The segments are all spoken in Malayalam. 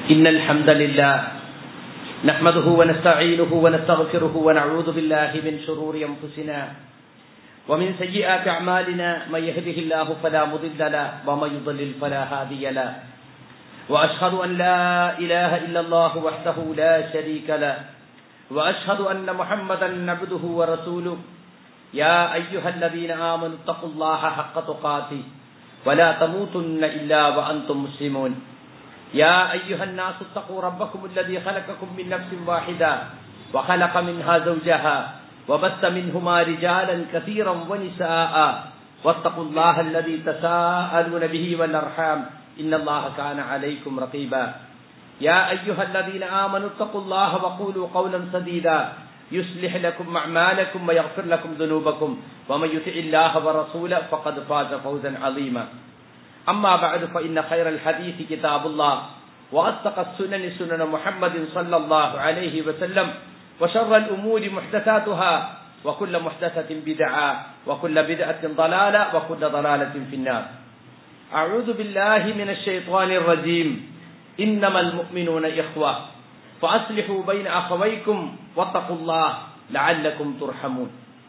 إن الحمد لله نحمده ونستعينه ونستغفره ونعوذ بالله من شرور أنفسنا ومن سيئات أعمالنا من يهده الله فلا مضل له ومن يضلل فلا هادي له وأشهد أن لا إله إلا الله وحده لا شريك له وأشهد أن محمدا عبده ورسوله يا أيها الذين آمنوا اتقوا الله حق تقاته ولا تموتن إلا وأنتم مسلمون يا أيها الناس اتقوا ربكم الذي خلقكم من نفس واحدة وخلق منها زوجها وبث منهما رجالا كثيرا ونساء واتقوا الله الذي تساءلون به والأرحام إن الله كان عليكم رقيبا يا أيها الذين آمنوا اتقوا الله وقولوا قولا سديدا يصلح لكم أعمالكم ويغفر لكم ذنوبكم ومن يطع الله ورسوله فقد فاز فوزا عظيما أما بعد فإن خير الحديث كتاب الله وأصدق السنن سنن محمد صلى الله عليه وسلم وشر الأمور محدثاتها وكل محدثة بدعة وكل بدعة ضلالة وكل ضلالة في النار أعوذ بالله من الشيطان الرجيم إنما المؤمنون إخوة فأصلحوا بين أخويكم واتقوا الله لعلكم ترحمون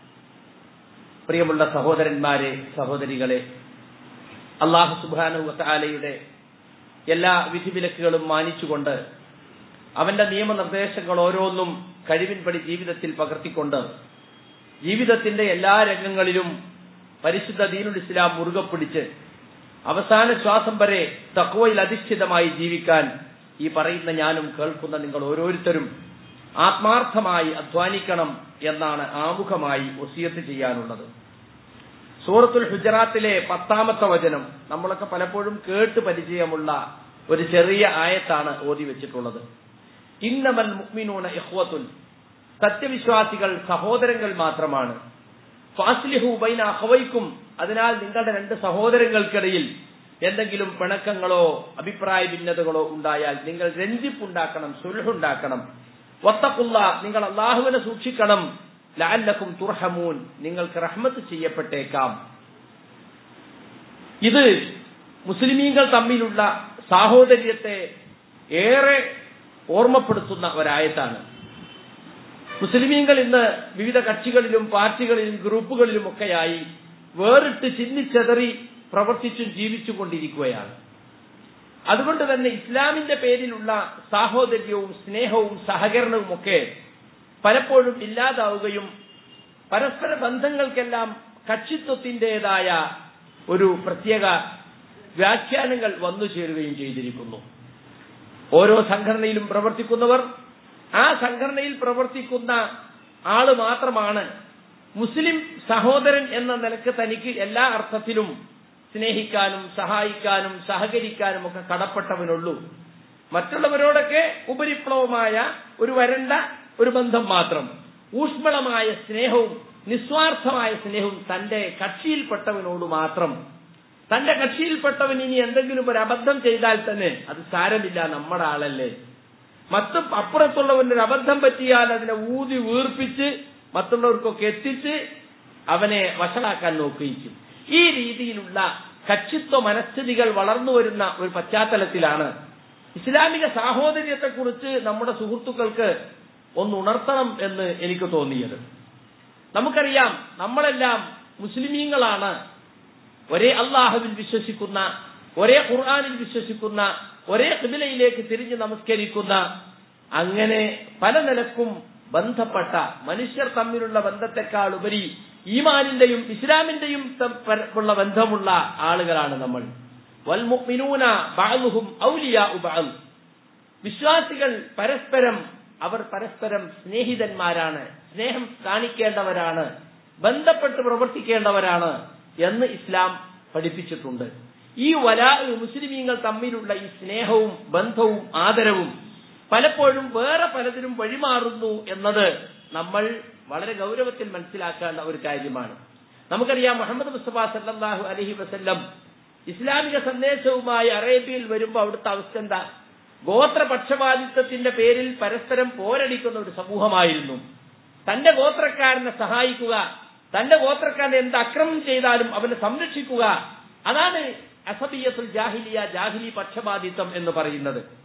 പ്രിയമുള്ള സഹോദരന്മാരെ സഹോദരികളെ അള്ളാഹു സുബാനു വത്താലയുടെ എല്ലാ വിധിവിലക്കുകളും മാനിച്ചുകൊണ്ട് അവന്റെ നിയമനിർദ്ദേശങ്ങൾ ഓരോന്നും കഴിവിൻപടി ജീവിതത്തിൽ പകർത്തിക്കൊണ്ട് ജീവിതത്തിന്റെ എല്ലാ രംഗങ്ങളിലും പരിശുദ്ധ ദീനുൽ ഇസ്ലാം മുറുകെ പിടിച്ച് അവസാന ശ്വാസം വരെ തക്വയിൽ അധിഷ്ഠിതമായി ജീവിക്കാൻ ഈ പറയുന്ന ഞാനും കേൾക്കുന്ന നിങ്ങൾ ഓരോരുത്തരും ആത്മാർത്ഥമായി അധ്വാനിക്കണം എന്നാണ് ആമുഖമായി ഒസിയത്ത് ചെയ്യാനുള്ളത് സൂറത്തുൽ ഹുജറാത്തിലെ പത്താമത്തെ വചനം നമ്മളൊക്കെ പലപ്പോഴും കേട്ട് പരിചയമുള്ള ഒരു ചെറിയ ആയത്താണ് ഓതി വെച്ചിട്ടുള്ളത് ഇന്നമൽ മുക്മിനൂന ഇഹ്വത്തുൻ സത്യവിശ്വാസികൾ സഹോദരങ്ങൾ മാത്രമാണ് ഫാസ്ലിഹു ബൈന അഹവൈക്കും അതിനാൽ നിങ്ങളുടെ രണ്ട് സഹോദരങ്ങൾക്കിടയിൽ എന്തെങ്കിലും പിണക്കങ്ങളോ അഭിപ്രായ ഭിന്നതകളോ ഉണ്ടായാൽ നിങ്ങൾ രഞ്ജിപ്പുണ്ടാക്കണം സുൽഹുണ്ടാക്കണം വത്തക്കുള്ള നിങ്ങൾ അള്ളാഹുവിനെ സൂക്ഷിക്കണം ലാലക്കും തുർഹമൂൻ നിങ്ങൾക്ക് റഹ്മത്ത് ചെയ്യപ്പെട്ടേക്കാം ഇത് മുസ്ലിമീങ്ങൾ തമ്മിലുള്ള സാഹോദര്യത്തെ ഏറെ ഓർമ്മപ്പെടുത്തുന്ന ഒരായത്താണ് മുസ്ലിമീങ്ങൾ ഇന്ന് വിവിധ കക്ഷികളിലും പാർട്ടികളിലും ഗ്രൂപ്പുകളിലും ഒക്കെയായി വേറിട്ട് ചിന്നിച്ചെതറി പ്രവർത്തിച്ചും ജീവിച്ചും കൊണ്ടിരിക്കുകയാണ് അതുകൊണ്ട് തന്നെ ഇസ്ലാമിന്റെ പേരിലുള്ള സാഹോദര്യവും സ്നേഹവും സഹകരണവും ഒക്കെ പലപ്പോഴും ഇല്ലാതാവുകയും പരസ്പര ബന്ധങ്ങൾക്കെല്ലാം കക്ഷിത്വത്തിൻ്റെതായ ഒരു പ്രത്യേക വ്യാഖ്യാനങ്ങൾ വന്നു ചേരുകയും ചെയ്തിരിക്കുന്നു ഓരോ സംഘടനയിലും പ്രവർത്തിക്കുന്നവർ ആ സംഘടനയിൽ പ്രവർത്തിക്കുന്ന ആള് മാത്രമാണ് മുസ്ലിം സഹോദരൻ എന്ന നിലക്ക് തനിക്ക് എല്ലാ അർത്ഥത്തിലും സ്നേഹിക്കാനും സഹായിക്കാനും സഹകരിക്കാനും ഒക്കെ കടപ്പെട്ടവനുള്ളൂ മറ്റുള്ളവരോടൊക്കെ ഉപരിപ്ലവമായ ഒരു വരണ്ട ഒരു ബന്ധം മാത്രം ഊഷ്മളമായ സ്നേഹവും നിസ്വാർത്ഥമായ സ്നേഹവും തന്റെ കക്ഷിയിൽപ്പെട്ടവനോട് മാത്രം തന്റെ കക്ഷിയിൽപ്പെട്ടവൻ ഇനി എന്തെങ്കിലും ഒരു അബദ്ധം ചെയ്താൽ തന്നെ അത് സാരമില്ല നമ്മുടെ ആളല്ലേ മറ്റു അപ്പുറത്തുള്ളവന്റെ ഒരു അബദ്ധം പറ്റിയാൽ അതിനെ ഊതി വീർപ്പിച്ച് മറ്റുള്ളവർക്കൊക്കെ എത്തിച്ച് അവനെ വഷളാക്കാൻ നോക്കുകയും ഈ രീതിയിലുള്ള കക്ഷിത്വ മനസ്ഥിതികൾ വളർന്നു വരുന്ന ഒരു പശ്ചാത്തലത്തിലാണ് ഇസ്ലാമിക സാഹോദര്യത്തെക്കുറിച്ച് നമ്മുടെ സുഹൃത്തുക്കൾക്ക് ഒന്ന് ഉണർത്തണം എന്ന് എനിക്ക് തോന്നിയത് നമുക്കറിയാം നമ്മളെല്ലാം മുസ്ലിമീങ്ങളാണ് ഒരേ അള്ളാഹുവിൽ വിശ്വസിക്കുന്ന ഒരേ ഖുർആാനിൽ വിശ്വസിക്കുന്ന ഒരേ കിബിലയിലേക്ക് തിരിഞ്ഞ് നമസ്കരിക്കുന്ന അങ്ങനെ പല നിലക്കും ബന്ധപ്പെട്ട മനുഷ്യർ തമ്മിലുള്ള ബന്ധത്തെക്കാൾ ഉപരി ഈമാനിന്റെയും ഇസ്ലാമിന്റെയും ഉള്ള ബന്ധമുള്ള ആളുകളാണ് നമ്മൾ വൽമുഅ്മിനൂന ബഅലുഹും ഔലിയാഉ ബഅൽ വിശ്വാസികൾ പരസ്പരം അവർ പരസ്പരം സ്നേഹിതന്മാരാണ് സ്നേഹം കാണിക്കേണ്ടവരാണ് ബന്ധപ്പെട്ട് പ്രവർത്തിക്കേണ്ടവരാണ് എന്ന് ഇസ്ലാം പഠിപ്പിച്ചിട്ടുണ്ട് ഈ വലാ മുസ്ലിമീങ്ങൾ തമ്മിലുള്ള ഈ സ്നേഹവും ബന്ധവും ആദരവും പലപ്പോഴും വേറെ പലതിനും വഴിമാറുന്നു എന്നത് നമ്മൾ വളരെ ഗൗരവത്തിൽ മനസ്സിലാക്കേണ്ട ഒരു കാര്യമാണ് നമുക്കറിയാം മുഹമ്മദ് മുസ്തഫ സല്ലാഹു അലഹി വസ്ല്ലം ഇസ്ലാമിക സന്ദേശവുമായി അറേബ്യയിൽ വരുമ്പോൾ അവിടുത്തെ അവസ്ഥ എന്താ ഗോത്രപക്ഷപാതിത്വത്തിന്റെ പേരിൽ പരസ്പരം പോരടിക്കുന്ന ഒരു സമൂഹമായിരുന്നു തന്റെ ഗോത്രക്കാരനെ സഹായിക്കുക തന്റെ ഗോത്രക്കാരനെ എന്ത് അക്രമം ചെയ്താലും അവനെ സംരക്ഷിക്കുക അതാണ് അസബിയത്തുൽ ജാഹിലിയ ജാഹിലി പക്ഷപാതിത്വം എന്ന് പറയുന്നത്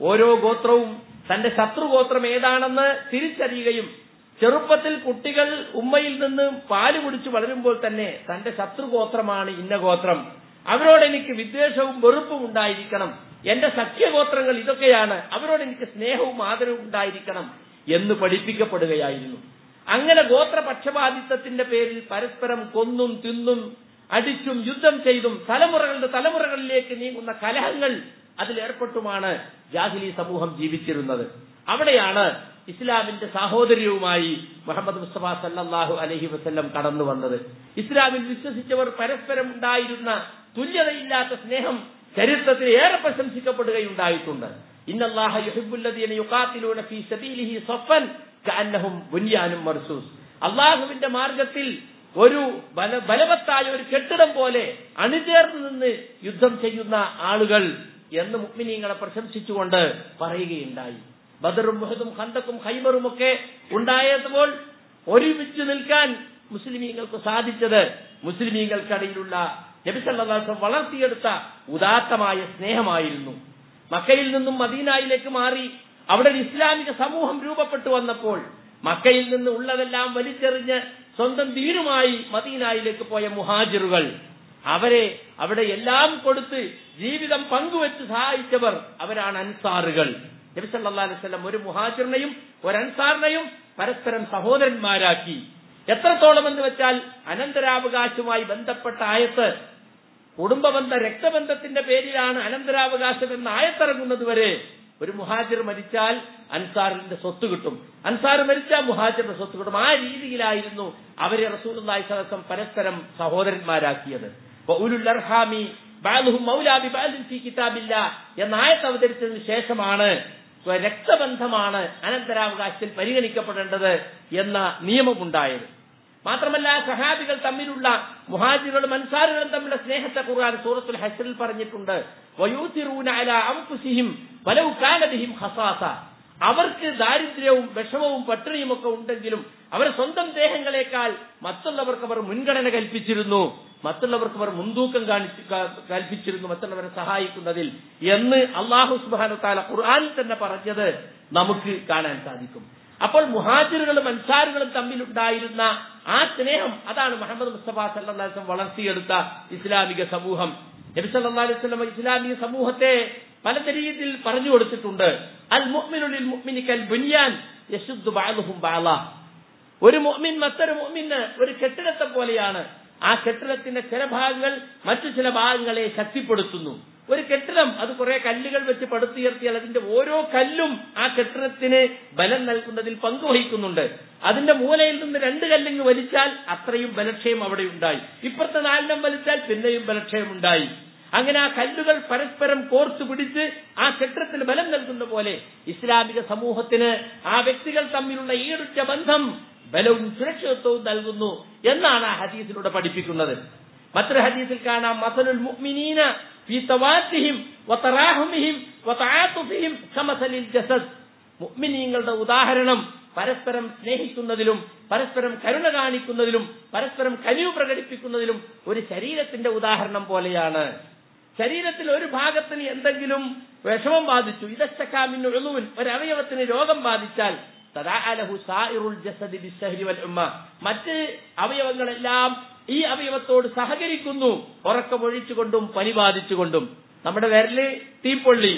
ഓരോ ഗോത്രവും തന്റെ ശത്രുഗോത്രം ഏതാണെന്ന് തിരിച്ചറിയുകയും ചെറുപ്പത്തിൽ കുട്ടികൾ ഉമ്മയിൽ നിന്ന് പാല് കുടിച്ചു വളരുമ്പോൾ തന്നെ തന്റെ ശത്രുഗോത്രമാണ് ഇന്ന ഗോത്രം അവരോട് എനിക്ക് വിദ്വേഷവും വെറുപ്പും ഉണ്ടായിരിക്കണം എന്റെ സഖ്യഗോത്രങ്ങൾ ഇതൊക്കെയാണ് അവരോട് എനിക്ക് സ്നേഹവും ആദരവും ഉണ്ടായിരിക്കണം എന്ന് പഠിപ്പിക്കപ്പെടുകയായിരുന്നു അങ്ങനെ ഗോത്രപക്ഷപാതിത്വത്തിന്റെ പേരിൽ പരസ്പരം കൊന്നും തിന്നും അടിച്ചും യുദ്ധം ചെയ്തും തലമുറകളുടെ തലമുറകളിലേക്ക് നീങ്ങുന്ന കലഹങ്ങൾ അതിലേർപ്പെട്ടുമാണ് ജാഹിലി സമൂഹം ജീവിച്ചിരുന്നത് അവിടെയാണ് ഇസ്ലാമിന്റെ സാഹോദര്യവുമായി മുഹമ്മദ് മുസ്തഫ സല്ലാഹു അലഹി വസ്ല്ലം കടന്നു വന്നത് ഇസ്ലാമിൽ വിശ്വസിച്ചവർ പരസ്പരം ഉണ്ടായിരുന്ന തുല്യതയില്ലാത്ത സ്നേഹം ചരിത്രത്തിൽ ഏറെ പ്രശംസിക്കപ്പെടുകയുണ്ടായിട്ടുണ്ട് ഇന്നല്ലാഹ യുഹിബുല്ലദീന യുഖാത്തിലൂന ഫീ സബീലിഹി സഫൻ കഅന്നഹും ബുൻയാനും മർസൂസ് അള്ളാഹുവിന്റെ മാർഗത്തിൽ ഒരു ബല ബലവത്തായ ഒരു കെട്ടിടം പോലെ അണിചേർന്ന് നിന്ന് യുദ്ധം ചെയ്യുന്ന ആളുകൾ എന്ന് മുഗ്മിനീങ്ങളെ പ്രശംസിച്ചുകൊണ്ട് പറയുകയുണ്ടായി ബദറും മുഹദും ഖന്തക്കും ഹൈബറും ഒക്കെ ഉണ്ടായപ്പോൾ ഒരുമിച്ച് നിൽക്കാൻ മുസ്ലിമീങ്ങൾക്ക് സാധിച്ചത് മുസ്ലിമീങ്ങൾക്കിടയിലുള്ള നബിസല്ലാസം വളർത്തിയെടുത്ത ഉദാത്തമായ സ്നേഹമായിരുന്നു മക്കയിൽ നിന്നും മദീനായിലേക്ക് മാറി അവിടെ ഒരു ഇസ്ലാമിക സമൂഹം രൂപപ്പെട്ടു വന്നപ്പോൾ മക്കയിൽ നിന്ന് ഉള്ളതെല്ലാം വലിച്ചെറിഞ്ഞ് സ്വന്തം ദീനുമായി മദീനായിലേക്ക് പോയ മുഹാജിറുകൾ അവരെ അവിടെ എല്ലാം കൊടുത്ത് ജീവിതം പങ്കുവെച്ച് സഹായിച്ചവർ അവരാണ് അൻസാറുകൾ നബി സല്ലല്ലാഹു അലൈഹി വസല്ലം ഒരു മുഹാജിറിനെയും ഒരു അൻസാറിനെയും പരസ്പരം സഹോദരന്മാരാക്കി എത്രത്തോളം എന്ന് വെച്ചാൽ അനന്തരാവകാശവുമായി ബന്ധപ്പെട്ട ആയത്ത് കുടുംബബന്ധ രക്തബന്ധത്തിന്റെ പേരിലാണ് അനന്തരാവകാശം എന്ന ആയത്തിറങ്ങുന്നത് വരെ ഒരു മുഹാജിർ മരിച്ചാൽ അൻസാറിന്റെ സ്വത്ത് കിട്ടും അൻസാർ മരിച്ചാൽ മുഹാജിറിന്റെ സ്വത്ത് കിട്ടും ആ രീതിയിലായിരുന്നു അവരെ റസൂലുള്ളാഹി സ്വലം പരസ്പരം സഹോദരന്മാരാക്കിയത് ഉലുല്ലർഹാമി ബാലുഹും മൗലാബി ബാലുൻ ഫീ കിതാബില്ല എന്ന ആയത്ത് അവതരിച്ചതിന് ശേഷമാണ് രക്തബന്ധമാണ് അനന്തരാവകാശത്തിൽ പരിഗണിക്കപ്പെടേണ്ടത് എന്ന നിയമമുണ്ടായത് മാത്രമല്ല സഹാബികൾ തമ്മിലുള്ള മുഹാജിറുകളും അൻസാറുകളും തമ്മിലുള്ള സ്നേഹത്തെ ഖുർആൻ സൂറത്തുൽ ഹസ്റിൽ പറഞ്ഞിട്ടുണ്ട് വയൂസിറൂന അലാ അൻഫുസിഹിം വലൗ കാന ബിഹിം ഖസാസ അവർക്ക് ദാരിദ്ര്യവും വിഷമവും പട്ടിണിയും ഒക്കെ ഉണ്ടെങ്കിലും അവർ സ്വന്തം ദേഹങ്ങളെക്കാൾ മറ്റുള്ളവർക്ക് അവർ മുൻഗണന കൽപ്പിച്ചിരുന്നു മറ്റുള്ളവർക്ക് അവർ മുൻതൂക്കം കാണിച്ചു കൽപ്പിച്ചിരുന്നു മറ്റുള്ളവരെ സഹായിക്കുന്നതിൽ എന്ന് അള്ളാഹു സുബാനു താല ഖുർആാനിൽ തന്നെ പറഞ്ഞത് നമുക്ക് കാണാൻ സാധിക്കും അപ്പോൾ മുഹാജിറുകളും അൻസാറുകളും തമ്മിലുണ്ടായിരുന്ന ആ സ്നേഹം അതാണ് മുഹമ്മദ് മുസ്തഫ സല്ലാസ്ലം വളർത്തിയെടുത്ത ഇസ്ലാമിക സമൂഹം നബി സല്ലാ അലൈഹി സ്വലം ഇസ്ലാമിക സമൂഹത്തെ പല രീതിയിൽ പറഞ്ഞു കൊടുത്തിട്ടുണ്ട് അൽ മുഅ്മിനുൽ മുഅ്മിനിക്കൽ ബുനിയാൻ യശുദ്ദു ബഅദുഹും ബഅള ഒരു മുഅ്മിൻ മറ്റൊരു മുഅ്മിന് ഒരു കെട്ടിടത്തെ പോലെയാണ് ആ കെട്ടിടത്തിന്റെ ചില ഭാഗങ്ങൾ മറ്റു ചില ഭാഗങ്ങളെ ശക്തിപ്പെടുത്തുന്നു ഒരു കെട്ടിടം അത് കുറെ കല്ലുകൾ വെച്ച് പടുത്തുയർത്തിയാൽ അതിന്റെ ഓരോ കല്ലും ആ കെട്ടിടത്തിന് ബലം നൽകുന്നതിൽ പങ്കുവഹിക്കുന്നുണ്ട് അതിന്റെ മൂലയിൽ നിന്ന് രണ്ട് കല്ലിങ് വലിച്ചാൽ അത്രയും ബലക്ഷയം അവിടെ ഉണ്ടായി ഇപ്പുറത്തെ നാലിനം വലിച്ചാൽ പിന്നെയും ബലക്ഷയം ഉണ്ടായി അങ്ങനെ ആ കല്ലുകൾ പരസ്പരം കോർത്തു പിടിച്ച് ആ കെട്ടിടത്തിന് ബലം നൽകുന്ന പോലെ ഇസ്ലാമിക സമൂഹത്തിന് ആ വ്യക്തികൾ തമ്മിലുള്ള ഈടുറ്റ ബന്ധം ബലവും സുരക്ഷിതത്വവും നൽകുന്നു എന്നാണ് ആ ഹദീസിലൂടെ പഠിപ്പിക്കുന്നത് മറ്റൊരു ഹദീസിൽ കാണാം മസലുൽ മുഅ്മിനീന ഫീ തവാത്തിഹിം വതറാഹുമിഹിം വതആതുഫിഹിം കമസലിൽ ജസദ് മുഅ്മിനീങ്ങളുടെ ഉദാഹരണം പരസ്പരം സ്നേഹിക്കുന്നതിലും പരസ്പരം കരുണ കാണിക്കുന്നതിലും പരസ്പരം കനിവ് പ്രകടിപ്പിക്കുന്നതിലും ഒരു ശരീരത്തിന്റെ ഉദാഹരണം പോലെയാണ് ശരീരത്തിൽ ഒരു ഭാഗത്തിന് എന്തെങ്കിലും വിഷമം ബാധിച്ചു ഇതച്ചക്കാമിന് ഒഴുവൻ ഒരു അവയവത്തിന് രോഗം ബാധിച്ചാൽ തദാഅലഹു സായിറുൽ ജസദി ബിസ്സഹരി വൽ ഉമ്മ മറ്റ് അവയവങ്ങളെല്ലാം ഈ അവയവത്തോട് സഹകരിക്കുന്നു ഉറക്കമൊഴിച്ചുകൊണ്ടും പനി ബാധിച്ചുകൊണ്ടും നമ്മുടെ വിരല് തീപ്പൊള്ളി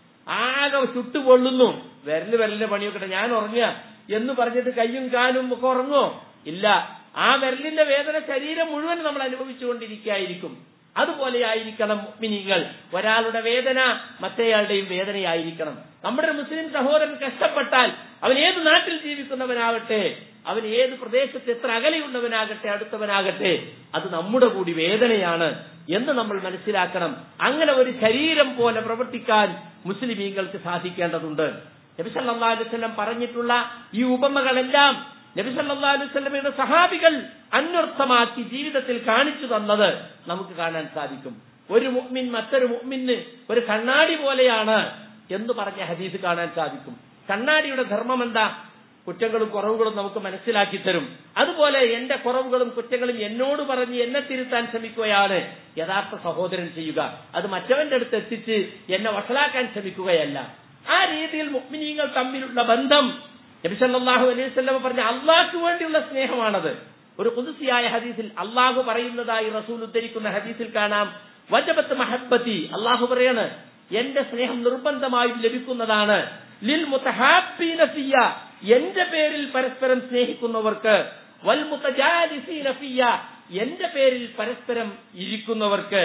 ആകെ ചുട്ടുപൊള്ളുന്നു വിരല് വിരലിന്റെ പണിയൊക്കെ ഞാൻ ഉറങ്ങുക എന്ന് പറഞ്ഞിട്ട് കയ്യും കാലും ഒക്കെ ഉറങ്ങോ ഇല്ല ആ വിരലിന്റെ വേദന ശരീരം മുഴുവൻ നമ്മൾ അനുഭവിച്ചുകൊണ്ടിരിക്കുകയായിരിക്കും അതുപോലെയായിരിക്കണം മിനികൾ ഒരാളുടെ വേദന മറ്റേയാളുടെയും വേദനയായിരിക്കണം നമ്മുടെ ഒരു മുസ്ലിം സഹോദരൻ കഷ്ടപ്പെട്ടാൽ അവൻ ഏത് നാട്ടിൽ ജീവിക്കുന്നവനാകട്ടെ അവൻ ഏത് പ്രദേശത്ത് എത്ര അകലെയുള്ളവനാകട്ടെ അടുത്തവനാകട്ടെ അത് നമ്മുടെ കൂടി വേദനയാണ് എന്ന് നമ്മൾ മനസ്സിലാക്കണം അങ്ങനെ ഒരു ശരീരം പോലെ പ്രവർത്തിക്കാൻ മുസ്ലിമീങ്ങൾക്ക് സാധിക്കേണ്ടതുണ്ട് നബി സല്ലല്ലാഹു അലൈഹി വസല്ലം പറഞ്ഞിട്ടുള്ള ഈ ഉപമകളെല്ലാം നബി സല്ലല്ലാഹു അലൈഹി വസല്ലമയുടെ സഹാബികൾ അന്വർത്ഥമാക്കി ജീവിതത്തിൽ കാണിച്ചു തന്നത് നമുക്ക് കാണാൻ സാധിക്കും ഒരു മുഅ്മിൻ മറ്റൊരു മുഅ്മിന് ഒരു കണ്ണാടി പോലെയാണ് എന്ന് പറഞ്ഞ ഹദീസ് കാണാൻ സാധിക്കും കണ്ണാടിയുടെ ധർമ്മം എന്താ കുറ്റങ്ങളും കുറവുകളും നമുക്ക് മനസ്സിലാക്കി തരും അതുപോലെ എന്റെ കുറവുകളും കുറ്റങ്ങളും എന്നോട് പറഞ്ഞ് എന്നെ തിരുത്താൻ ശ്രമിക്കുകയാണ് യഥാർത്ഥ സഹോദരൻ ചെയ്യുക അത് മറ്റവന്റെ അടുത്ത് എത്തിച്ച് എന്നെ വഷളാക്കാൻ ശ്രമിക്കുകയല്ല ആ രീതിയിൽ മുഅ്മിനീങ്ങൾ തമ്മിലുള്ള ബന്ധം നബി സല്ലല്ലാഹു അലൈഹി വസല്ലം പറഞ്ഞ അള്ളാഹ്ക്ക് വേണ്ടിയുള്ള സ്നേഹമാണത് ഒരു കുതിസിയായ ഹദീസിൽ അള്ളാഹു പറയുന്നതായി റസൂൽ ഉദ്ധരിക്കുന്ന ഹദീസിൽ കാണാം വജബത്ത് മഹബത്തി അള്ളാഹു പറയാണ് എന്റെ സ്നേഹം നിർബന്ധമായും ലഭിക്കുന്നതാണ് ലിൽ മുതഹാബ്ബീന ഫിയ്യ എന്റെ പേരിൽ പരസ്പരം സ്നേഹിക്കുന്നവർക്ക് വൽ മുതജാലിസീന ഫിയ്യ എന്റെ പേരിൽ പരസ്പരം ഇരിക്കുന്നവർക്ക്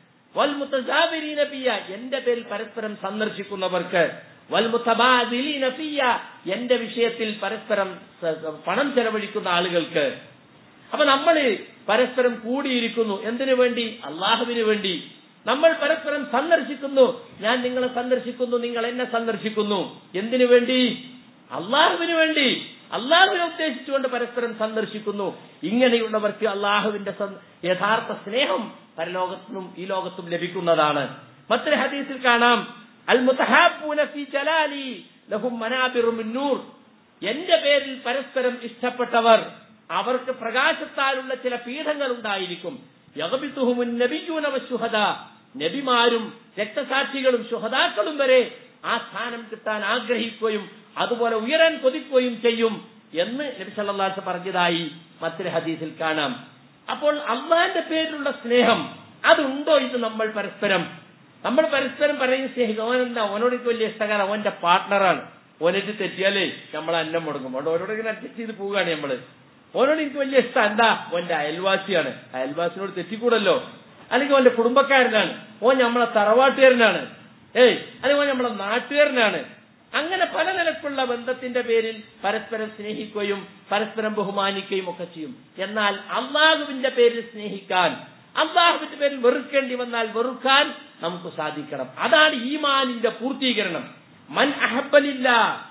വൽ മുതജാബിരീന ഫിയ്യ എന്റെ പേരിൽ പരസ്പരം സന്ദർശിക്കുന്നവർക്ക് വൽ മുതബാദിലീന ഫിയ്യ എന്റെ വിഷയത്തിൽ പരസ്പരം സ- സ- പണം ചെലവഴിക്കുന്ന ആളുകൾക്ക് അപ്പൊ നമ്മൾ പരസ്പരം കൂടിയിരിക്കുന്നു എന്തിനു വേണ്ടി അള്ളാഹുവിന് വേണ്ടി നമ്മൾ പരസ്പരം സന്ദർശിക്കുന്നു ഞാൻ നിങ്ങളെ സന്ദർശിക്കുന്നു നിങ്ങൾ എന്നെ സന്ദർശിക്കുന്നു എന്തിനു വേണ്ടി അള്ളാഹുവിന് വേണ്ടി അള്ളാഹുവിനെ ഉദ്ദേശിച്ചുകൊണ്ട് പരസ്പരം സന്ദർശിക്കുന്നു ഇങ്ങനെയുള്ളവർക്ക് അള്ളാഹുവിന്റെ സ- യഥാർത്ഥ സ്നേഹം പരലോകത്തിനും ഈ ലോകത്തും ലഭിക്കുന്നതാണ് മറ്റൊരു ഹദീസിൽ കാണാം അൽ മുതഹാബൂന ഫീ ജലാലി ലഹും മനാബിറു മിൻ നൂർ എന്റെ പേരിൽ പരസ്പരം ഇഷ്ടപ്പെട്ടവർ അവർക്ക് പ്രകാശത്താലുള്ള ചില പീഠങ്ങൾ ഉണ്ടായിരിക്കും യഗബിത്തുഹുമുൻ നബിയൂന വശുഹദ നബിമാരും രക്തസാക്ഷികളും ശുഹദാക്കളും വരെ ആ സ്ഥാനം കിട്ടാൻ ആഗ്രഹിക്കുകയും അതുപോലെ ഉയരാൻ കൊതിക്കുകയും ചെയ്യും എന്ന് നബി സല്ലല്ലാഹു പറഞ്ഞതായി മറ്റൊരു ഹദീസിൽ കാണാം അപ്പോൾ അള്ളാന്റെ പേരിലുള്ള സ്നേഹം അതുണ്ടോ ഇത് നമ്മൾ പരസ്പരം നമ്മൾ പരസ്പരം പറയും സ്നേഹിക്കും അവൻ എന്താ അവനോട് എനിക്ക് വലിയ ഇഷ്ടകാരം അവന്റെ പാർട്ട്ണറാണ് ഓനേറ്റ് തെറ്റിയാലേ നമ്മൾ അന്നം മുടങ്ങും അതുകൊണ്ട് ഓനോട് ഇങ്ങനെ അഡ്ജസ്റ്റ് ചെയ്ത് പോവുകയാണ് നമ്മള് ഓനോട് എനിക്ക് വലിയ ഇഷ്ടം എന്താ ഓന്റെ അയൽവാസിയാണ് അയൽവാസിനോട് തെറ്റിക്കൂടല്ലോ അല്ലെങ്കിൽ ഓന്റെ കുടുംബക്കാരനാണ് ഓൻ നമ്മളെ തറവാട്ടുകാരനാണ് ഏയ് അല്ലെങ്കിൽ ഓൻ നമ്മളെ നാട്ടുകാരനാണ് അങ്ങനെ പല നിലക്കുള്ള ബന്ധത്തിന്റെ പേരിൽ പരസ്പരം സ്നേഹിക്കുകയും പരസ്പരം ബഹുമാനിക്കുകയും ഒക്കെ ചെയ്യും എന്നാൽ അള്ളാഹുവിന്റെ പേരിൽ സ്നേഹിക്കാൻ അള്ളാഹുവിന്റെ പേരിൽ വെറുക്കേണ്ടി വന്നാൽ വെറുക്കാൻ നമുക്ക് സാധിക്കണം അതാണ് ഈമാനിന്റെ പൂർത്തീകരണം മൻ അഹബലില്ല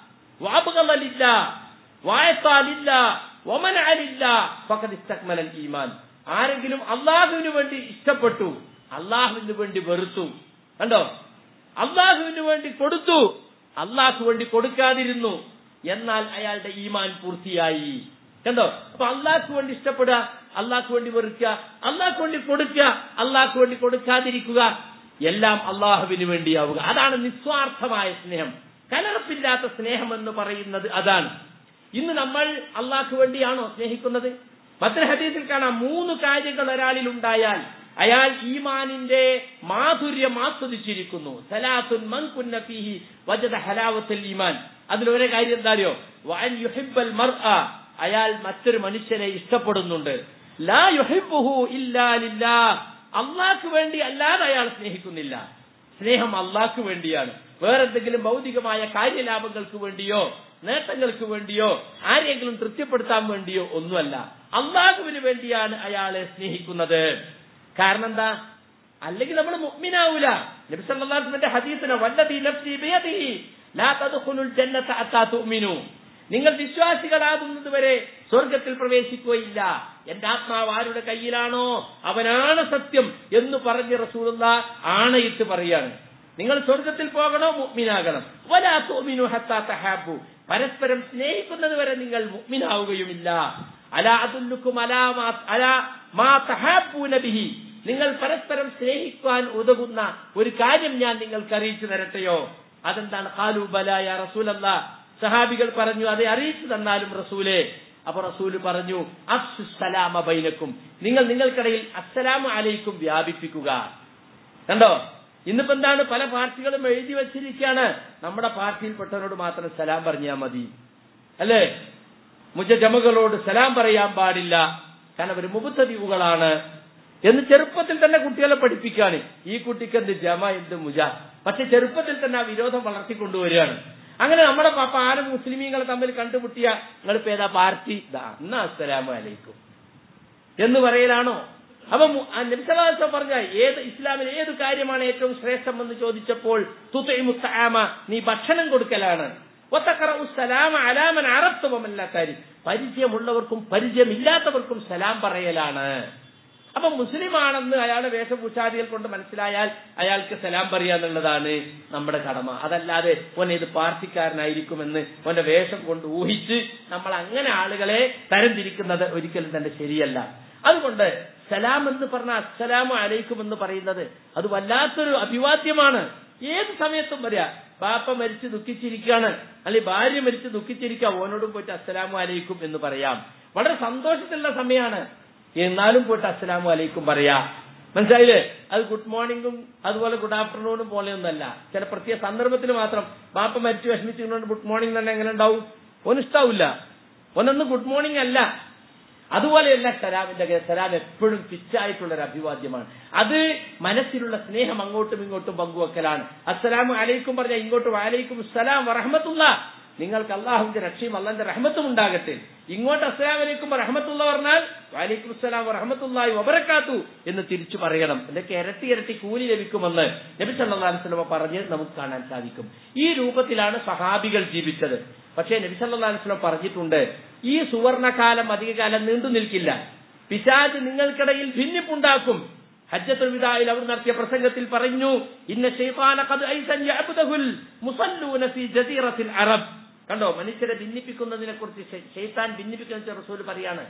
വാബുകളില്ല വായത്താലില്ല ഒമൻ അലില്ല ഫഖദ് ഇസ്തക്മലൽ ഈമാൻ ആരെങ്കിലും അള്ളാഹുവിന് വേണ്ടി ഇഷ്ടപ്പെട്ടു അള്ളാഹുവിന് വേണ്ടി വെറുത്തു കണ്ടോ അള്ളാഹുവിന് വേണ്ടി കൊടുത്തു അള്ളാഹു വേണ്ടി കൊടുക്കാതിരുന്നു എന്നാൽ അയാളുടെ ഈമാൻ പൂർത്തിയായി കണ്ടോ അപ്പൊ അള്ളാഹ്ക്ക് വേണ്ടി ഇഷ്ടപ്പെടുക അള്ളാഹ്ക്ക് വേണ്ടി വെറുക്കുക അള്ളാഹ്ക്ക് വേണ്ടി കൊടുക്കുക അള്ളാഹ്ക്ക് വേണ്ടി കൊടുക്കാതിരിക്കുക എല്ലാം അള്ളാഹുവിന് വേണ്ടിയാവുക അതാണ് നിസ്വാർത്ഥമായ സ്നേഹം കലർപ്പില്ലാത്ത സ്നേഹം എന്ന് പറയുന്നത് അതാണ് ഇന്ന് നമ്മൾ അള്ളാഹ്ക്ക് വേണ്ടിയാണോ സ്നേഹിക്കുന്നത് മറ്റൊരു ഹദീസിൽ കാണാം മൂന്ന് കാര്യങ്ങൾ ഒരാളിൽ ഉണ്ടായാൽ അയാൾ ഈമാനിന്റെ മാധുര്യം ആസ്വദിച്ചിരിക്കുന്നു സലാത്തുൻ മൻ കുന്ന ഫീഹി വജദ ഹലാവത്തുൽ ഈമാൻ അതിലൊരു കാര്യം എന്താറിയോ വഅൻ യുഹിബ്ബൽ മർഅ അയാൾ മറ്റൊരു മനുഷ്യനെ ഇഷ്ടപ്പെടുന്നുണ്ട് ലാ യുഹിബ്ബുഹു ഇല്ലാ ലില്ലാഹ് അള്ളാഹ്ക്ക് വേണ്ടി അല്ലാതെ അയാൾ സ്നേഹിക്കുന്നില്ല സ്നേഹം അള്ളാഹ്ക്ക് വേണ്ടിയാണ് വേറെന്തെങ്കിലും ഭൗതികമായ കാര്യലാഭങ്ങൾക്ക് വേണ്ടിയോ നേട്ടങ്ങൾക്ക് വേണ്ടിയോ ആരെങ്കിലും തൃപ്തിപ്പെടുത്താൻ വേണ്ടിയോ ഒന്നുമല്ല അള്ളാഹുവിന് വേണ്ടിയാണ് അയാളെ സ്നേഹിക്കുന്നത് കാരണം എന്താ അല്ലെങ്കിൽ നമ്മൾ മുഅ്മിനാവൂല നബി സല്ലല്ലാഹു അലൈഹി വസല്ലമയുടെ ഹദീസിനെ വല്ലദീ നഫ്സി ബിയദിഹി ലാ തദ്ഖുലുൽ ജന്നത ഹത്താ തുഅ്മിനു നിങ്ങൾ വിശ്വാസികളാകുന്നത് വരെ സ്വർഗത്തിൽ പ്രവേശിക്കുകയില്ല എന്റെ ആത്മാവ് ആരുടെ കയ്യിലാണോ അവനാണ് സത്യം എന്ന് പറഞ്ഞ് റസൂലുള്ള ആണയിട്ട് പറയാണ് നിങ്ങൾ സ്വർഗത്തിൽ പോകണോ മുഅ്മിനാകണം വലാ തുഅ്മിനു ഹത്താ തഹാബു പരസ്പരം സ്നേഹിക്കുന്നത് വരെ നിങ്ങൾ മുഅ്മിനാവുകയുമില്ല അലാ അതുല്ലുക്കും അലാ മാ അലാ മാ തഹാബൂന ബിഹി നിങ്ങൾ പരസ്പരം സ്നേഹിക്കാൻ ഉതകുന്ന ഒരു കാര്യം ഞാൻ നിങ്ങൾക്ക് അറിയിച്ചു തരട്ടെയോ അതെന്താണ് ഖാലു ബലാ യാ റസൂലല്ലാ സഹാബികൾ പറഞ്ഞു അതെ അറിയിച്ചു തന്നാലും റസൂലേ അപ്പൊ റസൂല് പറഞ്ഞു അഫ്സു സലാമ ബൈനക്കും നിങ്ങൾ നിങ്ങൾക്കിടയിൽ അസ്സലാമു അലൈക്കും വ്യാപിപ്പിക്കുക കണ്ടോ ഇന്നിപ്പോ എന്താണ് പല പാർട്ടികളും എഴുതി വെച്ചിരിക്കുകയാണ് നമ്മുടെ പാർട്ടിയിൽപ്പെട്ടവരോട് മാത്രം സലാം പറഞ്ഞാൽ മതി അല്ലേ മുജജമകളോട് സലാം പറയാൻ പാടില്ല കാരണം അവർ മുബത്തതിവുകളാണ് എന്ന് ചെറുപ്പത്തിൽ തന്നെ കുട്ടികളെ പഠിപ്പിക്കാണ് ഈ കുട്ടിക്ക് എന്ത് ജമ എന്ത് മുജ പക്ഷെ ചെറുപ്പത്തിൽ തന്നെ ആ വിരോധം വളർത്തിക്കൊണ്ടുവരികയാണ് അങ്ങനെ നമ്മുടെ പാപ്പ ആരും മുസ്ലിമീങ്ങൾ തമ്മിൽ കണ്ടുമുട്ടിയ നിങ്ങളിപ്പോ ഏതാ പാർട്ടി ദാ എന്നാ അസ്സലാമു അലൈക്കും എന്ന് പറയലാണോ അപ്പൊ നബിസലാസം പറഞ്ഞ ഏത് ഇസ്ലാമിൽ ഏത് കാര്യമാണ് ഏറ്റവും ശ്രേഷ്ഠം എന്ന് ചോദിച്ചപ്പോൾ തുത്തൈമുത്താമ നീ ഭക്ഷണം കൊടുക്കലാണ് സലാമ അലാമൻ അറത്തുവമല്ല കാര്യം പരിചയമുള്ളവർക്കും പരിചയമില്ലാത്തവർക്കും സലാം പറയലാണ് അപ്പൊ മുസ്ലിം ആണെന്ന് അയാളുടെ വേഷഭൂഷാദികൾ കൊണ്ട് മനസ്സിലായാൽ അയാൾക്ക് സലാം പറയുക എന്നുള്ളതാണ് നമ്മുടെ കടമ അതല്ലാതെ ഓൻ ഏത് പാർട്ടിക്കാരനായിരിക്കുമെന്ന് ഓന്റെ വേഷം കൊണ്ട് ഊഹിച്ച് നമ്മൾ അങ്ങനെ ആളുകളെ തരംതിരിക്കുന്നത് ഒരിക്കലും തന്നെ ശരിയല്ല അതുകൊണ്ട് സലാം എന്ന് പറഞ്ഞ അസ്സലാമു അലൈക്കും എന്ന് പറയുന്നത് അത് വല്ലാത്തൊരു അഭിവാദ്യമാണ് ഏത് സമയത്തും വരിക ബാപ്പ മരിച്ച് ദുഃഖിച്ചിരിക്കുകയാണ് അല്ലെങ്കിൽ ഭാര്യ മരിച്ച് ദുഃഖിച്ചിരിക്കുക ഓനോടും പോയിട്ട് അസ്സലാമു അലൈക്കും എന്ന് പറയാം വളരെ സന്തോഷത്തിലുള്ള സമയമാണ് എന്നാലും പോയിട്ട് അസ്സലാമു അലൈക്കും പറയാ മനസ്സിലായില്ലേ അത് ഗുഡ് മോർണിംഗും അതുപോലെ ഗുഡ് ആഫ്റ്റർനൂണും പോലെയൊന്നല്ല ചില പ്രത്യേക സന്ദർഭത്തിൽ മാത്രം ബാപ്പ മരിച്ചു വിഷമിച്ചുകൊണ്ട് ഗുഡ് മോർണിംഗ് തന്നെ എങ്ങനെ ഉണ്ടാവും ഒന്നിഷ്ടാവില്ല ഒന്നൊന്നും ഗുഡ് മോർണിംഗ് അല്ല അതുപോലെയല്ല സലാമിന്റെ കേസ് സലാം എപ്പോഴും പിച്ചായിട്ടുള്ള ഒരു അഭിവാദ്യമാണ് അത് മനസ്സിലുള്ള സ്നേഹം അങ്ങോട്ടും ഇങ്ങോട്ടും പങ്കുവെക്കലാണ് അസ്സലാമു അലൈക്കും പറഞ്ഞ ഇങ്ങോട്ട് വാലൈക്കും സലാം വറഹമത്തുള്ള നിങ്ങൾക്ക് അള്ളാഹുവിന്റെ രക്ഷയും അള്ളാന്റെ റഹ്മത്തും ഉണ്ടാകട്ടെ ഇങ്ങോട്ട് അസ്സലാം വലൈക്കും റഹ്മത്തുള്ള പറഞ്ഞാൽ വാലൈക്കും അസ്സലാം റഹ്മത്തുള്ളായി വബറക്കാത്തു എന്ന് തിരിച്ചു പറയണം ഇതൊക്കെ ഇരട്ടി ഇരട്ടി കൂലി ലഭിക്കുമെന്ന് നബി സല്ലല്ലാഹു അലൈഹി വസല്ലം പറഞ്ഞ് നമുക്ക് കാണാൻ സാധിക്കും ഈ രൂപത്തിലാണ് സഹാബികൾ ജീവിച്ചത് പക്ഷേ നബി സല്ലല്ലാഹു അലൈഹി വസല്ലം പറഞ്ഞിട്ടുണ്ട് ഈ സുവർണകാലം അധികകാലം നീണ്ടു നിൽക്കില്ല പിശാജ് നിങ്ങൾക്കിടയിൽ ഭിന്നിപ്പുണ്ടാക്കും ഹജ്ജത്തുൽ വിദായിൽ അവർ നടത്തിയ പ്രസംഗത്തിൽ പറഞ്ഞു ഇന്ന ഷൈത്താന ഖദ് ഐസൻ യഅബ്ദഹുൽ മുസല്ലൂന ഫീ ജസീറത്തിൽ അറബ് കണ്ടോ മനുഷ്യരെ ഭിന്നിപ്പിക്കുന്നതിനെ കുറിച്ച് ഷെയ്ത്താൻ ഭിന്നിപ്പിക്കുന്ന റസൂൽ പറയാണ്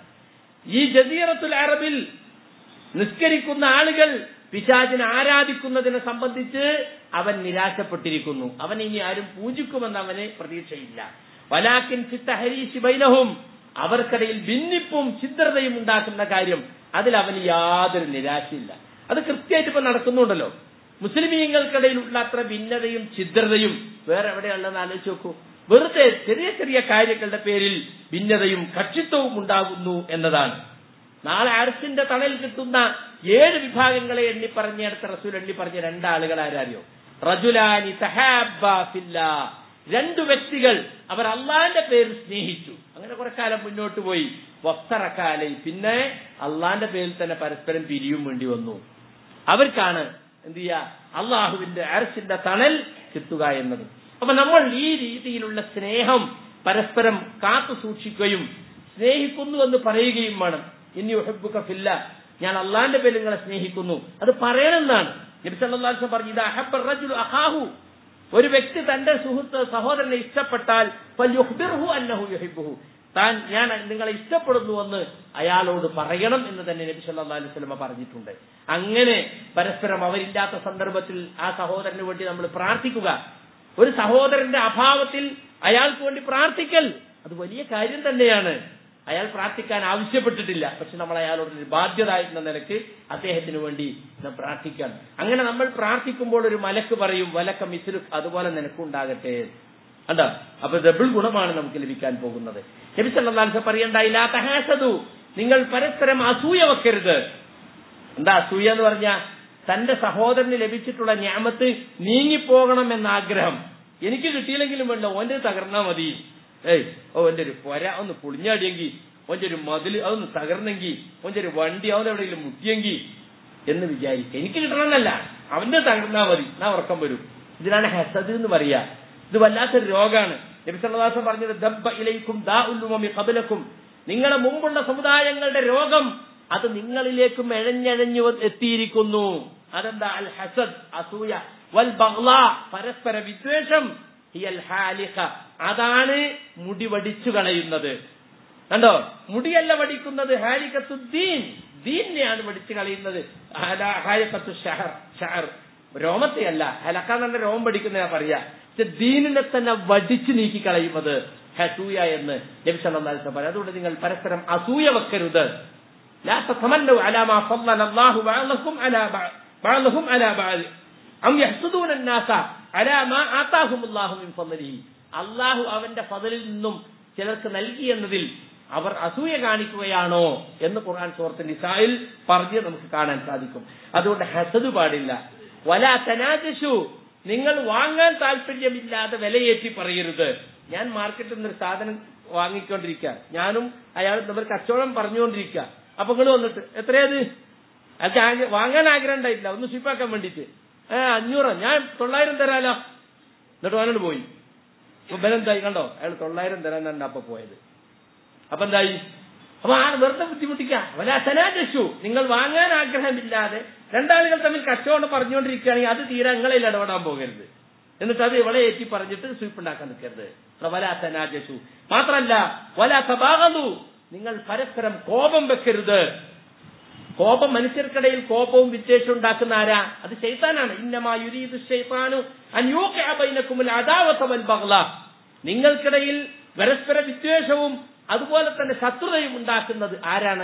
ഈ ജസീറത്തുൽ അറബിൽ നിസ്കരിക്കുന്ന ആളുകൾ പിശാചിനെ ആരാധിക്കുന്നതിനെ സംബന്ധിച്ച് അവൻ നിരാശപ്പെട്ടിരിക്കുന്നു അവൻ ഇനി ആരും പൂജിക്കുമെന്ന് അവന് പ്രതീക്ഷയില്ല വലാക്കിൻ ബൈനഹും അവർക്കിടയിൽ ഭിന്നിപ്പും ഛിദ്രതയും ഉണ്ടാക്കുന്ന കാര്യം അതിൽ അവന് യാതൊരു നിരാശയില്ല അത് കൃത്യമായിട്ട് ഇപ്പൊ നടക്കുന്നുണ്ടല്ലോ മുസ്ലിമീങ്ങൾക്കിടയിലുള്ള അത്ര ഭിന്നതയും ഛിദ്രതയും വേറെ എവിടെയുള്ളതെന്ന് ആലോചിച്ച് നോക്കൂ വെറുതെ ചെറിയ ചെറിയ കാര്യങ്ങളുടെ പേരിൽ ഭിന്നതയും കക്ഷിത്വവും ഉണ്ടാകുന്നു എന്നതാണ് നാളെ അരസിന്റെ തണൽ കിട്ടുന്ന ഏഴ് വിഭാഗങ്ങളെ എണ്ണി പറഞ്ഞെടുത്ത റസൂൽ എണ്ണി പറഞ്ഞ രണ്ടാളുകൾ ആരാറിയോ റജുലാനി തഹാബില്ല രണ്ടു വ്യക്തികൾ അവർ അള്ളാന്റെ പേരിൽ സ്നേഹിച്ചു അങ്ങനെ കുറെ കാലം മുന്നോട്ട് പോയി വസ്തറക്കാലി പിന്നെ അള്ളാന്റെ പേരിൽ തന്നെ പരസ്പരം പിരിയും വേണ്ടി വന്നു അവർക്കാണ് എന്ത് ചെയ്യുക അള്ളാഹുവിന്റെ അരസിന്റെ തണൽ കിട്ടുക എന്നത് അപ്പൊ നമ്മൾ ഈ രീതിയിലുള്ള സ്നേഹം പരസ്പരം കാത്തു സൂക്ഷിക്കുകയും സ്നേഹിക്കുന്നു എന്ന് പറയുകയും വേണം ഇനി ഒഹബുക്കഫില്ല ഞാൻ അള്ളാന്റെ പേരിൽ നിങ്ങളെ സ്നേഹിക്കുന്നു അത് പറയണമെന്നാണ് നബി സല്ലല്ലാഹു അലൈഹി പറഞ്ഞു ഇത് അഹബ്ബ റജുലു അഖാഹു ഒരു വ്യക്തി തന്റെ സുഹൃത്ത് സഹോദരനെ ഇഷ്ടപ്പെട്ടാൽ ഫൽയുഖ്ബിർഹു അന്നഹു യുഹിബ്ബുഹു താൻ ഞാൻ നിങ്ങളെ ഇഷ്ടപ്പെടുന്നുവെന്ന് അയാളോട് പറയണം എന്ന് തന്നെ നബി സല്ലല്ലാഹു അലൈഹി വസല്ലം പറഞ്ഞിട്ടുണ്ട് അങ്ങനെ പരസ്പരം അവരില്ലാത്ത സന്ദർഭത്തിൽ ആ സഹോദരന് വേണ്ടി നമ്മൾ പ്രാർത്ഥിക്കുക ഒരു സഹോദരന്റെ അഭാവത്തിൽ അയാൾക്ക് വേണ്ടി പ്രാർത്ഥിക്കൽ അത് വലിയ കാര്യം തന്നെയാണ് അയാൾ പ്രാർത്ഥിക്കാൻ ആവശ്യപ്പെട്ടിട്ടില്ല പക്ഷെ നമ്മൾ അയാളോട് ഒരു ബാധ്യത എന്ന നിലക്ക് അദ്ദേഹത്തിന് വേണ്ടി നാം പ്രാർത്ഥിക്കണം അങ്ങനെ നമ്മൾ പ്രാർത്ഥിക്കുമ്പോൾ ഒരു മലക്ക് പറയും വലക്ക മിസ്രു അതുപോലെ നിനക്കുണ്ടാകട്ടെ അതാ അപ്പൊ ഡബിൾ ഗുണമാണ് നമുക്ക് ലഭിക്കാൻ പോകുന്നത് നബിസല്ലാസ് പറയണ്ടായില്ല തഹാസതു നിങ്ങൾ പരസ്പരം അസൂയ വെക്കരുത് എന്താ അസൂയ എന്ന് പറഞ്ഞാൽ തന്റെ സഹോദരന് ലഭിച്ചിട്ടുള്ള ഞാമത്ത് നീങ്ങിപ്പോകണം എന്ന ആഗ്രഹം എനിക്ക് കിട്ടിയില്ലെങ്കിലും വേണ്ട ഓന്റെ തകർന്നാ മതി ഏയ് ഓ എന്റെ ഒരു പൊര ഒന്ന് പൊളിഞ്ഞാടിയെങ്കിൽ ഓന്റെ ഒരു മതിൽ അതൊന്ന് തകർന്നെങ്കിൽ ഓന്റെ ഒരു വണ്ടി അവൻ എവിടെയെങ്കിലും മുട്ടിയെങ്കിൽ എന്ന് വിചാരിക്കുക എനിക്ക് കിട്ടണമെന്നല്ല അവന്റെ തകർന്നാ മതി നാ ഉറക്കം വരും ഇതിനാണ് ഹെസദ് എന്ന് പറയാ ഇത് വല്ലാത്തൊരു രോഗാണ് നബിസല്ലാസം പറഞ്ഞത് ദബ്ബ ഇലൈക്കും ദാ ഉല്ലുമി കബലക്കും നിങ്ങളുടെ മുമ്പുള്ള സമുദായങ്ങളുടെ രോഗം അത് നിങ്ങളിലേക്കും എഴഞ്ഞഴഞ്ഞു എത്തിയിരിക്കുന്നു അതെന്താ അൽ ഹസദ് അസൂയ വൽ ബഗ്ല പരസ്പര വിദ്വേഷം ഹിയൽ ഹാലിഖ അതാണ് മുടി വടിച്ചു കളയുന്നത് കണ്ടോ മുടിയല്ല വടിക്കുന്നത് ഹാലിക്കത്തുദ്ദീൻ ദീനെയാണ് വടിച്ചു കളയുന്നത് ഹാലിക്കത്തു ഷഹർ ഷഹർ രോമത്തെയല്ല ഹലക്ക എന്നെ രോമം പഠിക്കുന്ന പറയാ പക്ഷെ ദീനിനെ തന്നെ വടിച്ചു നീക്കി കളയുന്നത് ഹസൂയ എന്ന് നബിസല്ലാസ് പറയാം അതുകൊണ്ട് നിങ്ങൾ പരസ്പരം അസൂയ വെക്കരുത് لا تتمنوا على ما فضل الله بعضكم على بعض بعضهم على بعض أم يحسدون الناس على ما آتاهم الله من فضله അള്ളാഹു അവന്റെ ഫതലിൽ നിന്നും ചിലർക്ക് നൽകി എന്നതിൽ അവർ അസൂയ കാണിക്കുകയാണോ എന്ന് ഖുർആൻ സുഹൃത്ത് നിസായിൽ പറഞ്ഞ് നമുക്ക് കാണാൻ സാധിക്കും അതുകൊണ്ട് ഹസദ് പാടില്ല വല തനാജഷു നിങ്ങൾ വാങ്ങാൻ താല്പര്യമില്ലാതെ വിലയേറ്റി പറയരുത് ഞാൻ മാർക്കറ്റിൽ നിന്നൊരു സാധനം വാങ്ങിക്കൊണ്ടിരിക്കുക ഞാനും അയാൾ നമ്മൾ കച്ചവടം പറഞ്ഞുകൊണ്ടിരിക്കുക അപ്പൊ നിങ്ങൾ വന്നിട്ട് എത്രയത് അത് വാങ്ങാൻ ആഗ്രഹം ഉണ്ടായിട്ടില്ല ഒന്ന് സ്വിപ്പാക്കാൻ വേണ്ടിട്ട് ഏ അഞ്ഞൂറ് ഞാൻ തൊള്ളായിരം തരാലോ എന്നിട്ട് അവനോട് പോയി അപ്പൊ ബലെന്തായി കണ്ടോ അയാൾ തൊള്ളായിരം തരാൻ തന്നെ അപ്പൊ പോയത് അപ്പൊ എന്തായി അപ്പൊ ആ വെറുതെ ബുദ്ധിമുട്ടിക്ക വലാസനാജു നിങ്ങൾ വാങ്ങാൻ ആഗ്രഹമില്ലാതെ രണ്ടാളുകൾ തമ്മിൽ കച്ചവടം പറഞ്ഞുകൊണ്ടിരിക്കുകയാണെങ്കിൽ അത് തീരെ നിങ്ങളിൽ ഇടപെടാൻ പോകരുത് എന്നിട്ട് അത് ഇവളെ ഏറ്റി പറഞ്ഞിട്ട് സ്വീപ്പ് ഉണ്ടാക്കാൻ നിൽക്കരുത് വലാസനാജു മാത്രല്ല വലാ സഭാകു നിങ്ങൾ പരസ്പരം കോപം വെക്കരുത് കോപം മനുഷ്യർക്കിടയിൽ കോപവും വിദ്വേഷവും ഉണ്ടാക്കുന്ന ആരാ അത് ശൈത്താനാണ് ഇന്നമാ യുരീദു ശൈത്താനു അൻ യൂഖിഅ ബൈനക്കുമുൽ അദാവത വൽ ബഗ്ള നിങ്ങൾക്കിടയിൽ പരസ്പര വിദ്വേഷവും അതുപോലെ തന്നെ ശത്രുതയും ഉണ്ടാക്കുന്നത് ആരാണ്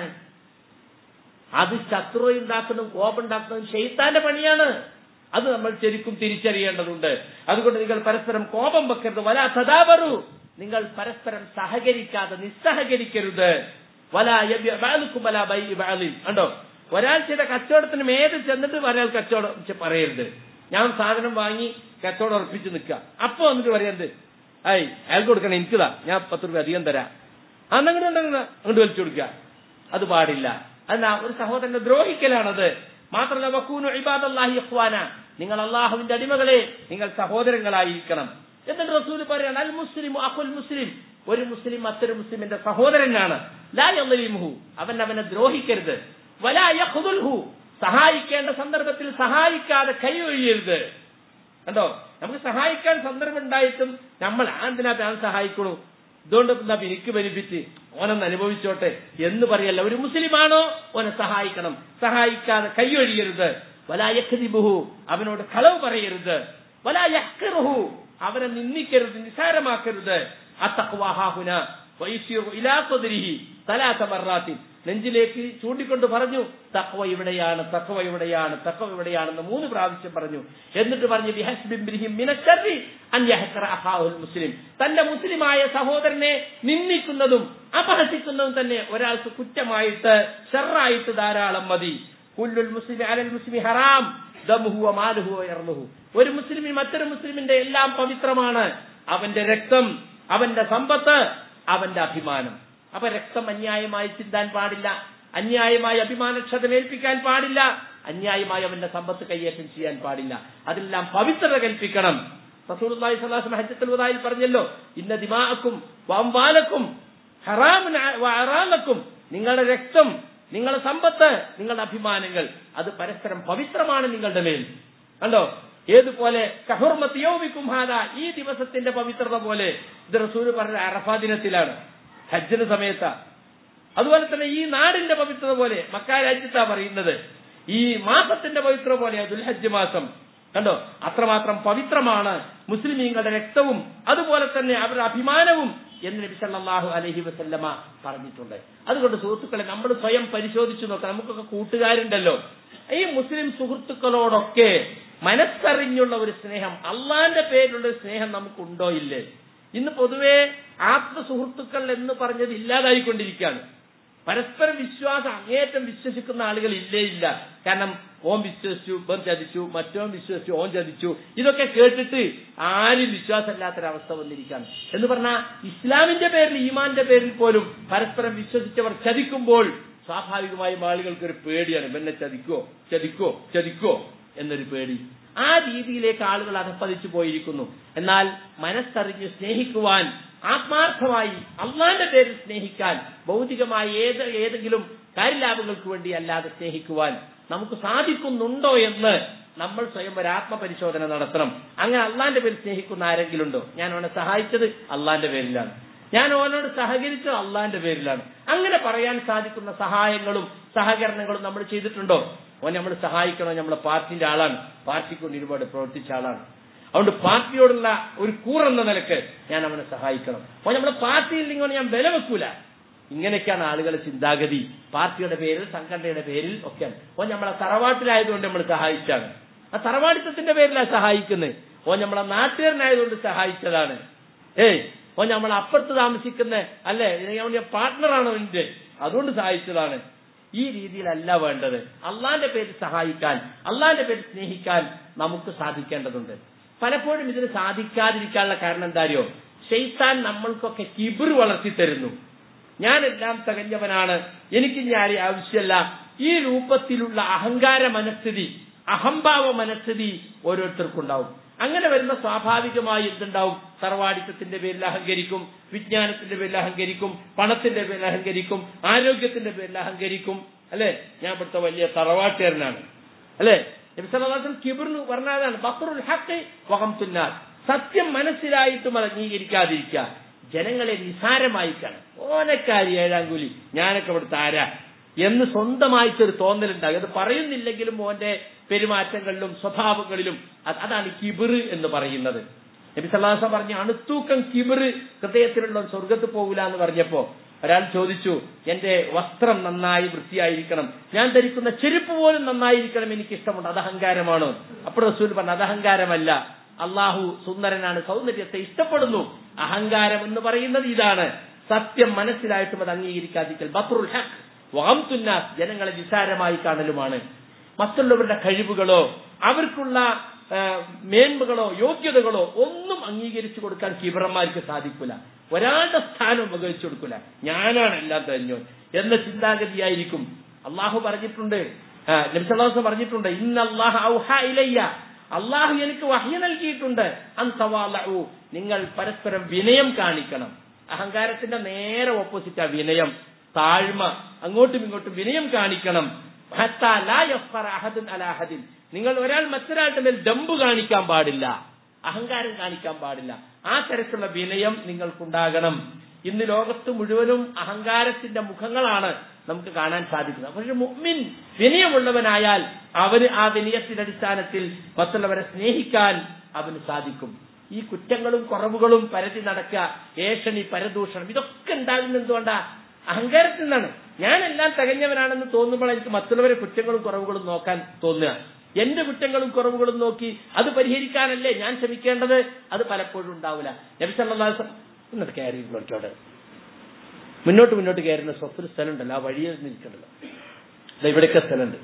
അത് ശത്രുത ഉണ്ടാക്കുന്നതും കോപം ഉണ്ടാക്കുന്നതും ഷെയ്ത്താന്റെ പണിയാണ് അത് നമ്മൾ ശരിക്കും തിരിച്ചറിയേണ്ടതുണ്ട് അതുകൊണ്ട് നിങ്ങൾ പരസ്പരം കോപം വെക്കരുത് വല സദാവറു നിങ്ങൾ പരസ്പരം സഹകരിക്കാതെ നിസ്സഹകരിക്കരുത് വല ബാലുക്കും വല ബൈ ബാലിൻ കണ്ടോ ഒരാൾ ചെയ്ത കച്ചവടത്തിന് മേത് ചെന്നിട്ട് ഒരാൾ കച്ചവടം ചെ- പറയരുത് ഞാൻ സാധനം വാങ്ങി കച്ചവടം ഉറപ്പിച്ച് നിൽക്കുക അപ്പൊ വന്നിട്ട് പറയരുത് ഐ അയാൾക്ക് കൊടുക്കണം എനിക്കതാ ഞാൻ പത്ത് രൂപ അധികം തരാം അന്നങ്ങോട്ട് അങ്ങോട്ട് വലിച്ചു കൊടുക്കുക അത് പാടില്ല അല്ല ഒരു സഹോദരനെ ദ്രോഹിക്കലാണത് മാത്രമല്ല വക്കൂനു ഇബാദല്ലാഹി ഇഖ്വാന നിങ്ങൾ അള്ളാഹുവിന്റെ അടിമകളെ നിങ്ങൾ സഹോദരങ്ങളായിരിക്കണം എന്നിട്ട് റസൂൽ പറയാണ് അൽ മുസ്ലിം അഖുൽ മുസ്ലിം ഒരു മുസ്ലിം മറ്റൊരു മുസ്ലിമിന്റെ സഹോദരനാണ് ലാ യളിമുഹു അവൻ അവനെ ദ്രോഹിക്കരുത് വലാ യഖ്ദുൽഹു സഹായിക്കേണ്ട സന്ദർഭത്തിൽ സഹായിക്കാതെ കൈയൊഴിയരുത് കണ്ടോ നമുക്ക് സഹായിക്കാൻ സന്ദർഭം ഉണ്ടായിട്ടും നമ്മൾ ആ എന്തിനാ ഞാൻ സഹായിക്കണു ഇതുകൊണ്ട് എന്താ എനിക്ക് ബെനിഫിറ്റ് ഓനൊന്ന് അനുഭവിച്ചോട്ടെ എന്ന് പറയല്ല ഒരു മുസ്ലിമാണോ ഓനെ സഹായിക്കണം സഹായിക്കാതെ കൈയൊഴിയരുത് വലായഖദിബുഹു അവനോട് കളവ് പറയരുത് വലായഹ്കറുഹു അവനെ നിന്ദിക്കരുത് നിസാരമാക്കരുത് അത്തഖ്വാഹാഹുന വൈസിറു ഇലാ സദ്രിഹി തലാത്ത മർറാത്തിൻ നെഞ്ചിലേക്ക് ചൂണ്ടിക്കൊണ്ട് പറഞ്ഞു തക്വ ഇവിടെയാണ് തക്വ ഇവിടെയാണ് തക്വ ഇവിടെയാണെന്ന് മൂന്ന് പ്രാവശ്യം പറഞ്ഞു എന്നിട്ട് പറഞ്ഞു ബിഹസ്ബിംബിരിഹിം മിനശ്ശർരി അൻ യഹ്കറ അഖാഹുൽ മുസ്ലിം തന്റെ മുസ്ലിമായ സഹോദരനെ നിന്ദിക്കുന്നതും അപഹസിക്കുന്നതും തന്നെ ഒരാൾക്ക് കുറ്റമായിട്ട് ഷർറായിട്ട് ധാരാളം മതി കുല്ലുൽ മുസ്ലിം അലൽ മുസ്ലിം ഹറാം ദമുഹു മാലുഹു ഉയർന്നുഹു ഒരു മുസ്ലിമിന് മറ്റൊരു മുസ്ലിമിന്റെ എല്ലാം പവിത്രമാണ് അവന്റെ രക്തം അവന്റെ സമ്പത്ത് അവന്റെ അഭിമാനം അപ്പൊ രക്തം അന്യായമായി ചിന്താൻ പാടില്ല അന്യായമായി അഭിമാനക്ഷതമേൽപ്പിക്കാൻ പാടില്ല അന്യായമായി അവന്റെ സമ്പത്ത് കൈയേറ്റം ചെയ്യാൻ പാടില്ല അതെല്ലാം പവിത്രത കൽപ്പിക്കണം റസൂലുള്ളാഹി സ്വല്ലല്ലാഹു അലൈഹി ഹജ്ജത്തുൽ വദായിൽ പറഞ്ഞല്ലോ ഇന്ന ദിമാഅക്കും വഅംവാലക്കും ഹറാമുൻ വഅറാലക്കും നിങ്ങളുടെ രക്തം നിങ്ങളുടെ സമ്പത്ത് നിങ്ങളുടെ അഭിമാനങ്ങൾ അത് പരസ്പരം പവിത്രമാണ് നിങ്ങളുടെ മേൽ കണ്ടോ ഏതുപോലെ കഹുർമത്ത് യൗമിക്കും ഹാദ ഈ ദിവസത്തിന്റെ പവിത്രത പോലെ ഇത് റസൂൽ പറഞ്ഞ അറഫാ ദിനത്തിലാണ് ഹജ്ജിന് സമയത്താ അതുപോലെ തന്നെ ഈ നാടിന്റെ പവിത്രത പോലെ മക്ക രാജ്യത്താ പറയുന്നത് ഈ മാസത്തിന്റെ പവിത്ര പോലെ ദുൽഹജ്ജ് മാസം കണ്ടോ അത്രമാത്രം പവിത്രമാണ് മുസ്ലിമീങ്ങളുടെ രക്തവും അതുപോലെ തന്നെ അവരുടെ അഭിമാനവും എന്ന് നബി സല്ലല്ലാഹു അലൈഹി വസല്ലമ പറഞ്ഞിട്ടുണ്ട് അതുകൊണ്ട് സുഹൃത്തുക്കളെ നമ്മൾ സ്വയം പരിശോധിച്ചു നോക്കാം നമുക്കൊക്കെ കൂട്ടുകാരുണ്ടല്ലോ ഈ മുസ്ലിം സുഹൃത്തുക്കളോടൊക്കെ മനസ്സറിഞ്ഞുള്ള ഒരു സ്നേഹം അള്ളാന്റെ പേരിലുള്ള ഒരു സ്നേഹം നമുക്കുണ്ടോ ഇല്ലേ ഇന്ന് പൊതുവെ ആത്മസുഹൃത്തുക്കൾ എന്ന് പറഞ്ഞത് ഇല്ലാതായിക്കൊണ്ടിരിക്കുകയാണ് പരസ്പര വിശ്വാസം അങ്ങേറ്റം വിശ്വസിക്കുന്ന ആളുകൾ ഇല്ലേ ഇല്ല കാരണം ഓൻ വിശ്വസിച്ചു ഇവൻ ചതിച്ചു മറ്റോൻ വിശ്വസിച്ചു ഓൻ ചതിച്ചു ഇതൊക്കെ കേട്ടിട്ട് ആരും വിശ്വാസമില്ലാത്തൊരവസ്ഥ വന്നിരിക്കുകയാണ് എന്ന് പറഞ്ഞാൽ ഇസ്ലാമിന്റെ പേരിൽ ഈമാന്റെ പേരിൽ പോലും പരസ്പരം വിശ്വസിച്ചവർ ചതിക്കുമ്പോൾ സ്വാഭാവികമായും ആളുകൾക്ക് ഒരു പേടിയാണ് ഇവന്നെ ചതിക്കോ ചതിക്കോ ചതിക്കോ എന്നൊരു പേടി ആ രീതിയിലേക്ക് ആളുകൾ അധപ്പതിച്ചു പോയിരിക്കുന്നു എന്നാൽ മനസ്സറിഞ്ഞ് സ്നേഹിക്കുവാൻ ആത്മാർത്ഥമായി അള്ളാന്റെ പേരിൽ സ്നേഹിക്കാൻ ഭൗതികമായ ഏത് ഏതെങ്കിലും കാര്യലാഭങ്ങൾക്ക് വേണ്ടി അല്ലാതെ സ്നേഹിക്കുവാൻ നമുക്ക് സാധിക്കുന്നുണ്ടോ എന്ന് നമ്മൾ സ്വയം ഒരു ആത്മപരിശോധന നടത്തണം അങ്ങനെ അള്ളാന്റെ പേരിൽ സ്നേഹിക്കുന്ന ആരെങ്കിലും ഉണ്ടോ ഞാൻ അവനെ സഹായിച്ചത് അള്ളാന്റെ പേരിലാണ് ഞാൻ അവനോട് സഹകരിച്ചത് അള്ളാന്റെ പേരിലാണ് അങ്ങനെ പറയാൻ സാധിക്കുന്ന സഹായങ്ങളും സഹകരണങ്ങളും നമ്മൾ ചെയ്തിട്ടുണ്ടോ ഓൻ നമ്മൾ സഹായിക്കണോ നമ്മളെ പാർട്ടിന്റെ ആളാണ് പാർട്ടിക്ക് വേണ്ടി ഒരുപാട് പ്രവർത്തിച്ച ആളാണ് അതുകൊണ്ട് പാർട്ടിയോടുള്ള ഒരു കൂറെന്ന നിലക്ക് ഞാൻ അവനെ സഹായിക്കണം അപ്പോൾ നമ്മളെ പാർട്ടിയിൽ നിങ്ങൾ ഞാൻ വില വെക്കൂല ഇങ്ങനെയൊക്കെയാണ് ആളുകളുടെ ചിന്താഗതി പാർട്ടിയുടെ പേരിൽ സംഘടനയുടെ പേരിൽ ഒക്കെ ഓ നമ്മളെ തറവാട്ടിലായതുകൊണ്ട് നമ്മൾ സഹായിച്ചാണ് ആ തറവാടിത്തത്തിന്റെ പേരിലാണ് സഹായിക്കുന്നത് ഓ നമ്മളെ നാട്ടുകാരനായതുകൊണ്ട് സഹായിച്ചതാണ് ഏയ് ഓ നമ്മൾ അപ്പുറത്ത് താമസിക്കുന്ന അല്ലേ അവന്റെ പാർട്ട്ണറാണോ എന്റെ അതുകൊണ്ട് സഹായിച്ചതാണ് ഈ രീതിയിലല്ല വേണ്ടത് അള്ളാന്റെ പേരിൽ സഹായിക്കാൻ അള്ളാന്റെ പേരിൽ സ്നേഹിക്കാൻ നമുക്ക് സാധിക്കേണ്ടതുണ്ട് പലപ്പോഴും ഇതിന് സാധിക്കാതിരിക്കാനുള്ള കാരണം എന്താ അറിയോ ഷെയ്ത്താൻ നമ്മൾക്കൊക്കെ കിബിർ വളർത്തി തരുന്നു ഞാനെല്ലാം തികഞ്ഞവനാണ് എനിക്ക് ഞാൻ ആവശ്യമല്ല ഈ രൂപത്തിലുള്ള അഹങ്കാര മനസ്ഥിതി അഹംഭാവ മനസ്ഥിതി ഓരോരുത്തർക്കും ഉണ്ടാവും അങ്ങനെ വരുന്ന സ്വാഭാവികമായി എന്തുണ്ടാവും തറവാടിത്തത്തിന്റെ പേരിൽ അഹങ്കരിക്കും വിജ്ഞാനത്തിന്റെ പേരിൽ അഹങ്കരിക്കും പണത്തിന്റെ പേരിൽ അഹങ്കരിക്കും ആരോഗ്യത്തിന്റെ പേരിൽ അഹങ്കരിക്കും അല്ലെ ഞാൻ ഇവിടുത്തെ വലിയ തറവാട്ടുകാരനാണ് അല്ലെ നബിസലാസം കിബിർന്ന് പറഞ്ഞതാണ് ബക്രുൽ ഹക്ക് വകം തുന്നാർ സത്യം മനസ്സിലായിട്ടും അത് അംഗീകരിക്കാതിരിക്കുക ജനങ്ങളെ നിസാരമായി കാണും ഓനക്കാരി ഏഴാം കൂലി ഞാനൊക്കെ ഇവിടുത്തെ ആരാ എന്ന് സ്വന്തമായിട്ടൊരു തോന്നലുണ്ടാകും അത് പറയുന്നില്ലെങ്കിലും മോന്റെ പെരുമാറ്റങ്ങളിലും സ്വഭാവങ്ങളിലും അത് അതാണ് കിബിർ എന്ന് പറയുന്നത് നബി സല്ലാസ പറഞ്ഞ അണുത്തൂക്കം കിബിർ ഹൃദയത്തിലുള്ള സ്വർഗത്ത് പോകില്ല എന്ന് പറഞ്ഞപ്പോ ഒരാൾ ചോദിച്ചു എന്റെ വസ്ത്രം നന്നായി വൃത്തിയായിരിക്കണം ഞാൻ ധരിക്കുന്ന ചെരുപ്പ് പോലും നന്നായിരിക്കണം എനിക്ക് ഇഷ്ടമുണ്ട് അത് അഹങ്കാരമാണോ അപ്പോൾ റസൂൽ പറഞ്ഞു അത് അഹങ്കാരമല്ല അള്ളാഹു സുന്ദരനാണ് സൗന്ദര്യത്തെ ഇഷ്ടപ്പെടുന്നു അഹങ്കാരം എന്ന് പറയുന്നത് ഇതാണ് സത്യം മനസ്സിലായിട്ടും അത് അംഗീകരിക്കാതിരിക്കൽ ബത്രുൽ ഹഖ് വാംതുന്നാസ് ജനങ്ങളെ നിസാരമായി കാണലുമാണ് മറ്റുള്ളവരുടെ കഴിവുകളോ അവർക്കുള്ള ആ, മേന്മകളോ യോഗ്യതകളോ ഒന്നും അംഗീകരിച്ചു കൊടുക്കാൻ കിബറന്മാർക്ക് സാധിക്കില്ല ഒരാളുടെ സ്ഥാനം ഉപയോഗിച്ചു കൊടുക്കില്ല ഞാനാണ് എല്ലാം തെരഞ്ഞു എന്ന ചിന്താഗതിയായിരിക്കും അള്ളാഹു പറഞ്ഞിട്ടുണ്ട് ആ, നബി സല്ലല്ലാഹു അലൈഹി വസല്ലം പറഞ്ഞിട്ടുണ്ട് ഇന്ന അല്ലാഹു ഔഹാ ഇലയ്യ അള്ളാഹു എനിക്ക് വഹ്യ നൽകിയിട്ടുണ്ട് അന്തവാലു നിങ്ങൾ പരസ്പരം വിനയം കാണിക്കണം അഹങ്കാരത്തിന്റെ നേരെ ഓപ്പോസിറ്റാ വിനയം താഴ്മ അങ്ങോട്ടും ഇങ്ങോട്ടും വിനയം കാണിക്കണം ഹത്താ ലാ യഫ്ഖറ അഹദുൻ അലാ അഹദിൻ. നിങ്ങൾ ഒരാൾ മറ്റൊരാളുടെ മേൽ ഡമ്പ് കാണിക്കാൻ പാടില്ല അഹങ്കാരം കാണിക്കാൻ പാടില്ല ആ തരത്തിലുള്ള വിനയം നിങ്ങൾക്കുണ്ടാകണം ഇന്ന് ലോകത്ത് മുഴുവനും അഹങ്കാരത്തിന്റെ മുഖങ്ങളാണ് നമുക്ക് കാണാൻ സാധിക്കുന്നത് പക്ഷെ മുഅ്മിൻ വിനയമുള്ളവനായാൽ അവന് ആ വിനയത്തിന്റെ അടിസ്ഥാനത്തിൽ മറ്റുള്ളവരെ സ്നേഹിക്കാൻ അവന് സാധിക്കും ഈ കുറ്റങ്ങളും കുറവുകളും പരതി നടക്കുക ഏഷണി പരദൂഷണം ഇതൊക്കെ ഉണ്ടാകുന്നത് എന്തുകൊണ്ടാ അഹങ്കാരത്തിൽ നിന്നാണ് ഞാനെല്ലാം തികഞ്ഞവനാണെന്ന് തോന്നുമ്പോൾ എനിക്ക് മറ്റുള്ളവരെ കുറ്റങ്ങളും കുറവുകളും നോക്കാൻ തോന്നുക എന്റെ കുറ്റങ്ങളും കുറവുകളും നോക്കി അത് പരിഹരിക്കാനല്ലേ ഞാൻ ശ്രമിക്കേണ്ടത് അത് പലപ്പോഴും ഉണ്ടാവില്ല നബി സല്ലല്ലാഹു അലൈഹി വസല്ലം ഇന്നത്തെ കയറി നോക്കിയോടെ മുന്നോട്ട് മുന്നോട്ട് കയറുന്ന സ്വപ്ന സ്ഥലമുണ്ടല്ലോ ആ വഴിയിൽ നിൽക്കണ്ടല്ലോ ദാ ഇവിടെയൊക്കെ സ്ഥലമുണ്ട്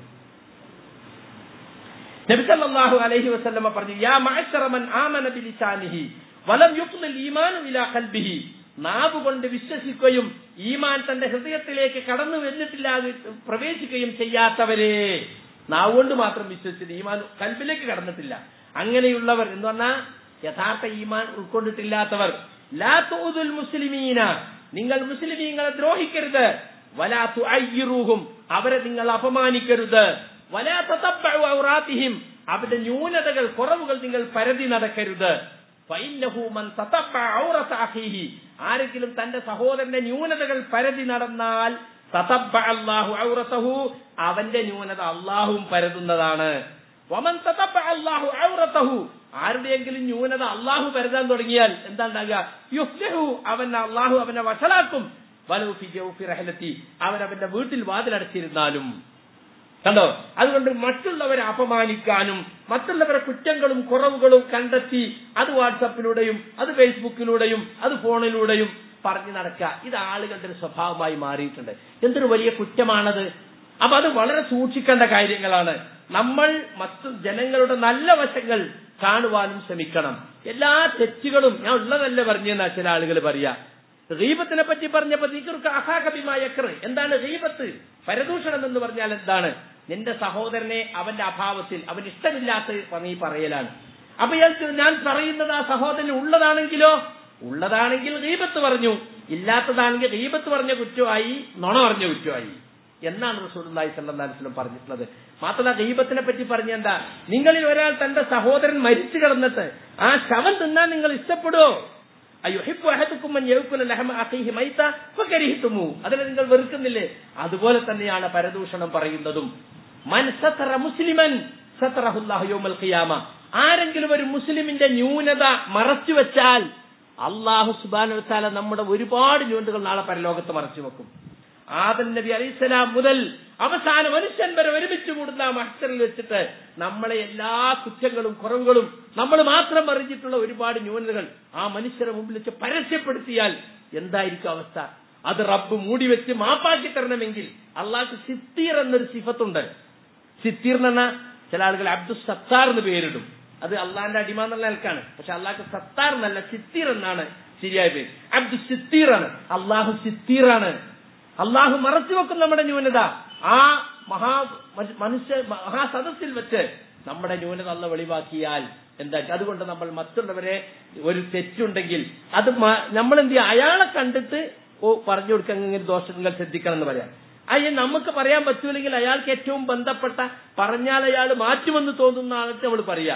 നബി സല്ലല്ലാഹു അലൈഹി വസല്ലമ പറഞ്ഞു യാ മഅശറ മൻ ആമന ബിലിസാനിഹി വലം യുഖ്ലിൽ ഈമാനു ഇലാ ഖൽബിഹി നാവ് കൊണ്ട് വിശ്വസിക്കുകയും ഈമാൻ തന്റെ ഹൃദയത്തിലേക്ക് കടന്നു വന്നിട്ടില്ല പ്രവേശിക്കുകയും ചെയ്യാത്തവരെ നാവ് കൊണ്ട് മാത്രം വിശ്വസിച്ചിട്ട് ഈമാൻ കൽബിലേക്ക് കടന്നിട്ടില്ല അങ്ങനെയുള്ളവർ എന്ന് പറഞ്ഞാൽ യഥാർത്ഥ ഈമാൻ ഉൾക്കൊണ്ടിട്ടില്ലാത്തവർ ലാ തൂതുൽ മുസ്ലിമീന നിങ്ങൾ മുസ്ലിമീങ്ങളെ ദ്രോഹിക്കരുത് വലാ തുഅയ്യിറൂഹും അവരെ നിങ്ങൾ അപമാനിക്കരുത് വലാ തതബ്ബഉ ഔറാത്തിഹിം അവരുടെ ന്യൂനതകൾ കുറവുകൾ നിങ്ങൾ പരതി നടക്കരുത് ഫഇന്നഹു മൻ തതബ്ബഅ ഔറത അഖീഹി ആരെങ്കിലും തന്റെ സഹോദരന്റെ ന്യൂനതകൾ പരതി നടന്നാൽ തതബ്ബഅ അല്ലാഹു ഔറതഹു അവന്റെ ന്യൂനത അള്ളാഹുവും പരതുന്നതാണ് വമൻ തതബ്ബഅ അല്ലാഹു ഔറതഹു ആരുടെയെങ്കിലും ന്യൂനത അള്ളാഹു പരതാൻ തുടങ്ങിയാൽ എന്താ ഉണ്ടാകുക യുഫ്ലിഹു അവൻ അള്ളാഹു അവനെ വഷളാക്കും വലു ഫി ജൗഫി റഹലത്തി അവൻ അവന്റെ വീട്ടിൽ വാതിലടച്ചിരുന്നാലും കണ്ടോ അതുകൊണ്ട് മറ്റുള്ളവരെ അപമാനിക്കാനും മറ്റുള്ളവരെ കുറ്റങ്ങളും കുറവുകളും കണ്ടെത്തി അത് വാട്സപ്പിലൂടെയും അത് ഫേസ്ബുക്കിലൂടെയും അത് ഫോണിലൂടെയും പറഞ്ഞു നടക്കുക ഇത് ആളുകളുടെ ഒരു സ്വഭാവമായി മാറിയിട്ടുണ്ട് എന്തൊരു വലിയ കുറ്റമാണത് അപ്പൊ അത് വളരെ സൂക്ഷിക്കേണ്ട കാര്യങ്ങളാണ് നമ്മൾ മറ്റു ജനങ്ങളുടെ നല്ല വശങ്ങൾ കാണുവാനും ശ്രമിക്കണം എല്ലാ തെറ്റുകളും ഞാൻ ഉള്ളതല്ല പറഞ്ഞെന്നാ ചില ആളുകൾ പറയാ റീബത്തിനെ പറ്റി പറഞ്ഞപ്പോ നീക്കർക്ക് അഹാകബിമായക്കർ എന്താണ് റീബത്ത് പരദൂഷണം എന്ന് പറഞ്ഞാൽ എന്താണ് നിന്റെ സഹോദരനെ അവന്റെ അഭാവത്തിൽ അവൻ ഇഷ്ടമില്ലാത്ത നീ പറയലാണ് അപ്പൊ ഇയാൾക്ക് ഞാൻ പറയുന്നത് ആ സഹോദരന് ഉള്ളതാണെങ്കിലോ ഉള്ളതാണെങ്കിൽ റീബത്ത് പറഞ്ഞു ഇല്ലാത്തതാണെങ്കിൽ റീബത്ത് പറഞ്ഞ കുറ്റമായി നുണ പറഞ്ഞ കുറ്റമായി എന്നാണ് റസൂലുള്ളാഹി സ്വല്ലല്ലാഹു അലൈഹി വസല്ലം പറഞ്ഞിട്ടുള്ളത് മാത്രമല്ല ദൈവത്തിനെ പറ്റി പറഞ്ഞ എന്താ നിങ്ങളിൽ ഒരാൾ തന്റെ സഹോദരൻ മരിച്ചു കിടന്നിട്ട് ആ ശവം തിന്നാൻ നിങ്ങൾ ഇഷ്ടപ്പെടുവോ അയ്യൊഹിബു അഹദുക്കും അൻ യഅകുല ലഹമ അഖീഹി മൈത ഫകരിഹ്തുമു അതിനെ നിങ്ങൾ വെറുക്കുന്നില്ലേ അതുപോലെ തന്നെയാണ് പരദൂഷണം പറയുന്നതും മൻ സതറ മുസ്ലിമൻ സതറഹുല്ലാഹു യൗമൽ ഖിയാമ ആരെങ്കിലും ഒരു മുസ്ലിമിന്റെ ന്യൂനത മറച്ചു വെച്ചാൽ അള്ളാഹു സുബാനു വത്താല നമ്മുടെ ഒരുപാട് ന്യൂനതകൾ നാളെ പരലോകത്ത് മറച്ചു വെക്കും ആദം നബി അലൈഹിസ്സലാം മുതൽ അവസാന മനുഷ്യൻ വരെ ഒരുമിച്ച് കൂടുന്ന ആ മഹ്സറിൽ വെച്ചിട്ട് നമ്മളെ എല്ലാ കുറ്റങ്ങളും കുറവുകളും നമ്മൾ മാത്രം അറിഞ്ഞിട്ടുള്ള ഒരുപാട് ന്യൂനതകൾ ആ മനുഷ്യരെ മുമ്പിൽ വെച്ച് പരസ്യപ്പെടുത്തിയാൽ എന്തായിരിക്കും അവസ്ഥ അത് റബ്ബ് മൂടി വെച്ച് മാപ്പാക്കി തരണമെങ്കിൽ അള്ളാഹ്ക്ക് സിത്തീർ എന്നൊരു സിഫത്തുണ്ട് സിത്തീർ എന്ന് പറഞ്ഞാൽ ചില ആളുകൾ അബ്ദുൽ സത്താർ എന്ന് പേരിടും അത് അള്ളാന്റെ അടിമ എന്നുള്ള നിലക്കാണ് പക്ഷെ അള്ളാഹ്ക്ക് സത്താർ എന്നല്ല സിത്തീർ എന്നാണ് ശരിയായ പേര് അബ്ദുൽ സിത്തീറാണ് അള്ളാഹു സിത്തീറാണ് അള്ളാഹു മറച്ചു വെക്കും നമ്മുടെ ന്യൂനത ആ മഹാ മനുഷ്യ മഹാസദസ്സിൽ വെച്ച് നമ്മുടെ ന്യൂനത അല്ല വെളിവാക്കിയാൽ എന്താ അതുകൊണ്ട് നമ്മൾ മറ്റുള്ളവരെ ഒരു തെറ്റുണ്ടെങ്കിൽ അത് നമ്മൾ എന്ത് ചെയ്യുക അയാളെ കണ്ടിട്ട് ഓ പറഞ്ഞു കൊടുക്കാൻ ഇങ്ങനെ ദോഷം നിങ്ങൾ ശ്രദ്ധിക്കണം എന്ന് പറയാം അയ്യ നമുക്ക് പറയാൻ പറ്റൂലെങ്കിൽ അയാൾക്ക് ഏറ്റവും ബന്ധപ്പെട്ട പറഞ്ഞാൽ അയാൾ മാറ്റുമെന്ന് തോന്നുന്ന ആൾക്ക് നമ്മൾ പറയാ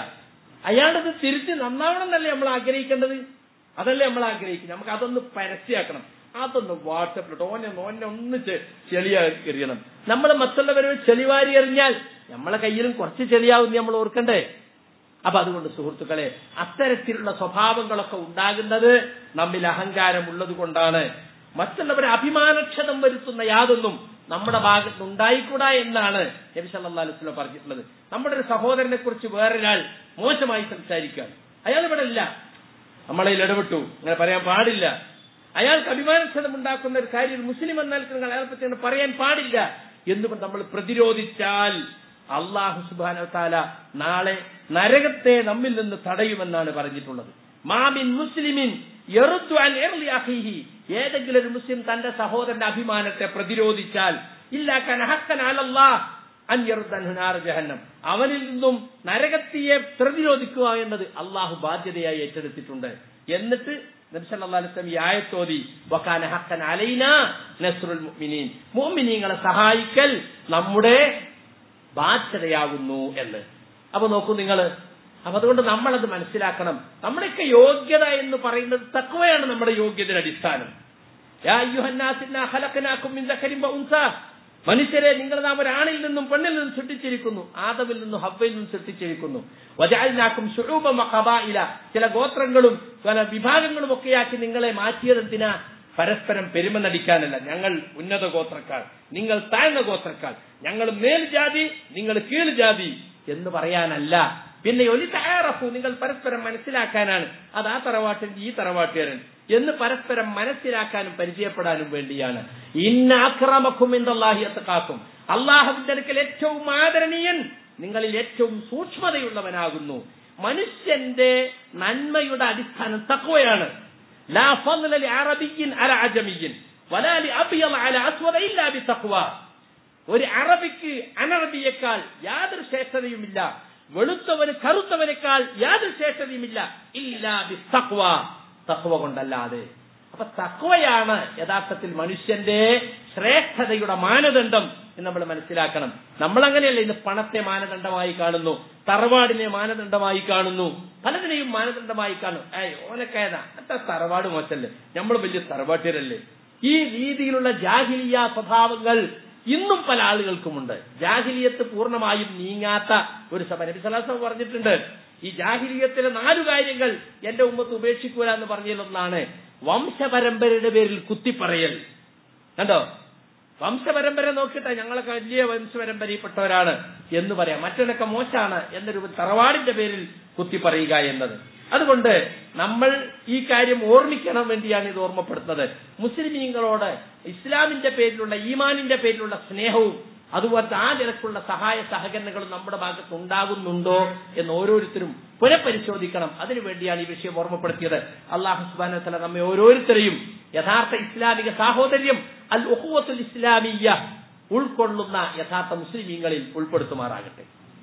അയാളത് തിരിച്ച് നന്നാവണം എന്നല്ലേ നമ്മൾ ആഗ്രഹിക്കേണ്ടത് അതല്ലേ നമ്മൾ ആഗ്രഹിക്കുന്നത് നമുക്ക് അതൊന്ന് പരസ്യമാക്കണം അതൊന്ന് വാട്സപ്പിലിട്ട് ഓനെ ഓനെ ഒന്ന് ചെ- ചെളിയാ എറിയണം നമ്മൾ മറ്റുള്ളവരെ ചെളിവാരി എറിഞ്ഞാൽ നമ്മളെ കയ്യിലും കുറച്ച് ചെളിയാവും നമ്മൾ ഓർക്കണ്ടേ അപ്പൊ അതുകൊണ്ട് സുഹൃത്തുക്കളെ അത്തരത്തിലുള്ള സ്വഭാവങ്ങളൊക്കെ ഉണ്ടാകുന്നത് നമ്മിൽ അഹങ്കാരം ഉള്ളത് കൊണ്ടാണ് മറ്റുള്ളവരെ അഭിമാനക്ഷതം വരുത്തുന്ന യാതൊന്നും നമ്മുടെ ഭാഗത്ത് ഉണ്ടായിക്കൂടാ എന്നാണ് നബി സല്ലല്ലാഹു അലൈഹി വസല്ലം പറഞ്ഞിട്ടുള്ളത് നമ്മുടെ ഒരു സഹോദരനെ കുറിച്ച് വേറൊരാൾ മോശമായി സംസാരിക്കാൻ അയാൾ ഇവിടെ ഇല്ല നമ്മളെ ഇടപെട്ടു അങ്ങനെ പറയാൻ പാടില്ല അയാൾക്ക് അഭിമാനക്ഷതം ഉണ്ടാക്കുന്ന ഒരു കാര്യം ഒരു മുസ്ലിം എന്നാൽ നിങ്ങൾ അയാളെ പറ്റി അങ്ങനെ പറയാൻ പാടില്ല എന്ന് നമ്മൾ പ്രതിരോധിച്ചാൽ അള്ളാഹു സുബാന താല നാളെ നരകത്തെ നമ്മിൽ നിന്ന് തടയുമെന്നാണ് പറഞ്ഞിട്ടുള്ളത് മാമിൻ മുസ്ലിമിൻ യറുദ്ദു അൻ ഇർളി അഖീഹി. ഏതെങ്കിലും ഒരു മുസ്ലിം തന്റെ സഹോദരന്റെ അഭിമാനത്തെ പ്രതിരോധിച്ചാൽ ഇല്ലാക്കാൻ ഹക്കൻ അലല്ലാഹ് അൻ യറുദ്ദൻഹു നാർ ജഹന്നം അവനിൽ നിന്നും നരകത്തിയെ പ്രതിരോധിക്കുക എന്നത് അള്ളാഹു ബാധ്യതയായി ഏറ്റെടുത്തിട്ടുണ്ട് എന്നിട്ട് നബി സല്ലല്ലാഹു അലൈഹി വസല്ലം ഈ ആയത്തോതി വകാന ഹക്കൻ അലൈനാ നസ്റുൽ മുഅ്മിനീൻ മുഅ്മിനീങ്ങളെ സഹായിക്കൽ നമ്മുടെ ബാധ്യതയാകുന്നു എന്ന് അപ്പൊ നോക്കൂ നിങ്ങൾ അപ്പൊ അതുകൊണ്ട് നമ്മളത് മനസ്സിലാക്കണം നമ്മുടെയൊക്കെ യോഗ്യത എന്ന് പറയുന്നത് തക്കവയാണ് നമ്മുടെ യോഗ്യതയുടെ അടിസ്ഥാനം യാ അയ്യുഹന്നാസ് ഇന്നാ ഖലഖനാകും മിൻ ദഖരിൻ വഉൻസ. മനുഷ്യരെ നിങ്ങൾ നാം ഒരാണിൽ നിന്നും പെണ്ണിൽ നിന്നും സൃഷ്ടിച്ചിരിക്കുന്നു ആദമിൽ നിന്നും ഹബ്ബയിൽ നിന്നും സൃഷ്ടിച്ചിരിക്കുന്നു വജാലിനാക്കും ശുഴൂബമ ഖബായില ചില ഗോത്രങ്ങളും പല വിഭാഗങ്ങളും ഒക്കെയാക്കി നിങ്ങളെ മാറ്റിയതെന്തിനാ പരസ്പരം പെരുമ നടിക്കാനല്ല ഞങ്ങൾ ഉന്നത ഗോത്രക്കാർ നിങ്ങൾ താഴ്ന്ന ഗോത്രക്കാർ ഞങ്ങൾ മേൽജാതി നിങ്ങൾ കീഴ്ജാതി എന്ന് പറയാനല്ല പിന്നെ ഒരു തയ്യാറഫു നിങ്ങൾ പരസ്പരം മനസ്സിലാക്കാനാണ് അത് ആ തറവാട്ടിന്റെ ഈ തറവാട്ടുകാരൻ എന്ന് പരസ്പരം മനസ്സിലാക്കാനും പരിചയപ്പെടാനും വേണ്ടിയാണ് ഇന്ന അക്രമക്കും എന്തല്ലാഹി എത്തക്കാക്കും അള്ളാഹുവിന്റെ അടുക്കൽ ഏറ്റവും ആദരണീയൻ നിങ്ങളിൽ ഏറ്റവും സൂക്ഷ്മതയുള്ളവനാകുന്നു മനുഷ്യന്റെ നന്മയുടെ അടിസ്ഥാനം തക്കവയാണ് لا فضل لعربي على عجمي ولا لأبيض على أسود إلا بتقوى ഒരു അറബിക്ക് അനറബിയേക്കാൾ യാതൊരു ശ്രേഷ്ഠതയുമില്ല വെളുത്തവന് കറുത്തവനേക്കാൾ യാതൊരു ശ്രേഷ്ഠതയുമില്ല ഇല്ല തക്വ തക്വ കൊണ്ടല്ലാതെ അപ്പൊ തക്വയാണ് യഥാർത്ഥത്തിൽ മനുഷ്യന്റെ ശ്രേഷ്ഠതയുടെ മാനദണ്ഡം എന്ന് നമ്മൾ മനസ്സിലാക്കണം നമ്മൾ അങ്ങനെയല്ല ഇന്ന് പണത്തെ മാനദണ്ഡമായി കാണുന്നു തറവാടിനെ മാനദണ്ഡമായി കാണുന്നു പലതിനെയും മാനദണ്ഡമായി കാണും ഏയ് ഓനക്കേതാ അത്ര തറവാട് മോശല്ലേ നമ്മൾ വലിയ തറവാട്ടിയരല്ലേ ഈ രീതിയിലുള്ള ജാഹിലിയ സ്വഭാവങ്ങൾ ഇന്നും പല ആളുകൾക്കുമുണ്ട് ജാഹിലിയത്ത് പൂർണ്ണമായും നീങ്ങാത്ത ഒരു സഭ നബി സലാസം പറഞ്ഞിട്ടുണ്ട് ഈ ജാഹിലിയത്തിലെ നാലു കാര്യങ്ങൾ എന്റെ ഉമ്മത്ത് ഉപേക്ഷിക്കൂല എന്ന് പറഞ്ഞതിലൊന്നാണ് വംശപരമ്പരയുടെ പേരിൽ കുത്തിപ്പറയൽ കണ്ടോ വംശപരമ്പര നോക്കിയിട്ട് ഞങ്ങളൊക്കെ വലിയ വംശപരമ്പരയിൽപ്പെട്ടവരാണ് എന്ന് പറയാം മറ്റൊരൊക്കെ മോശമാണ് എന്നൊരു തറവാടിന്റെ പേരിൽ കുത്തിപ്പറയുക എന്നത് അതുകൊണ്ട് നമ്മൾ ഈ കാര്യം ഓർമ്മിക്കണം വേണ്ടിയാണ് ഇത് ഓർമ്മപ്പെടുത്തുന്നത് മുസ്ലിമീങ്ങളോട് ഇസ്ലാമിന്റെ പേരിലുള്ള ഈമാനിന്റെ പേരിലുള്ള സ്നേഹവും അതുപോലത്തെ ആ നിരക്കുള്ള സഹായ സഹകരണങ്ങളും നമ്മുടെ ഭാഗത്ത് ഉണ്ടാകുന്നുണ്ടോ എന്ന് ഓരോരുത്തരും പുനഃപരിശോധിക്കണം അതിനുവേണ്ടിയാണ് ഈ വിഷയം ഓർമ്മപ്പെടുത്തിയത് അള്ളാഹു സുബാന തല നമ്മെ ഓരോരുത്തരെയും യഥാർത്ഥ ഇസ്ലാമിക സാഹോദര്യം അൽ ഉഹുവത്തുൽ ഇസ്ലാമിയ ഉൾക്കൊള്ളുന്ന യഥാർത്ഥ മുസ്ലിമീങ്ങളിൽ ഉൾപ്പെടുത്തുമാറാകട്ടെ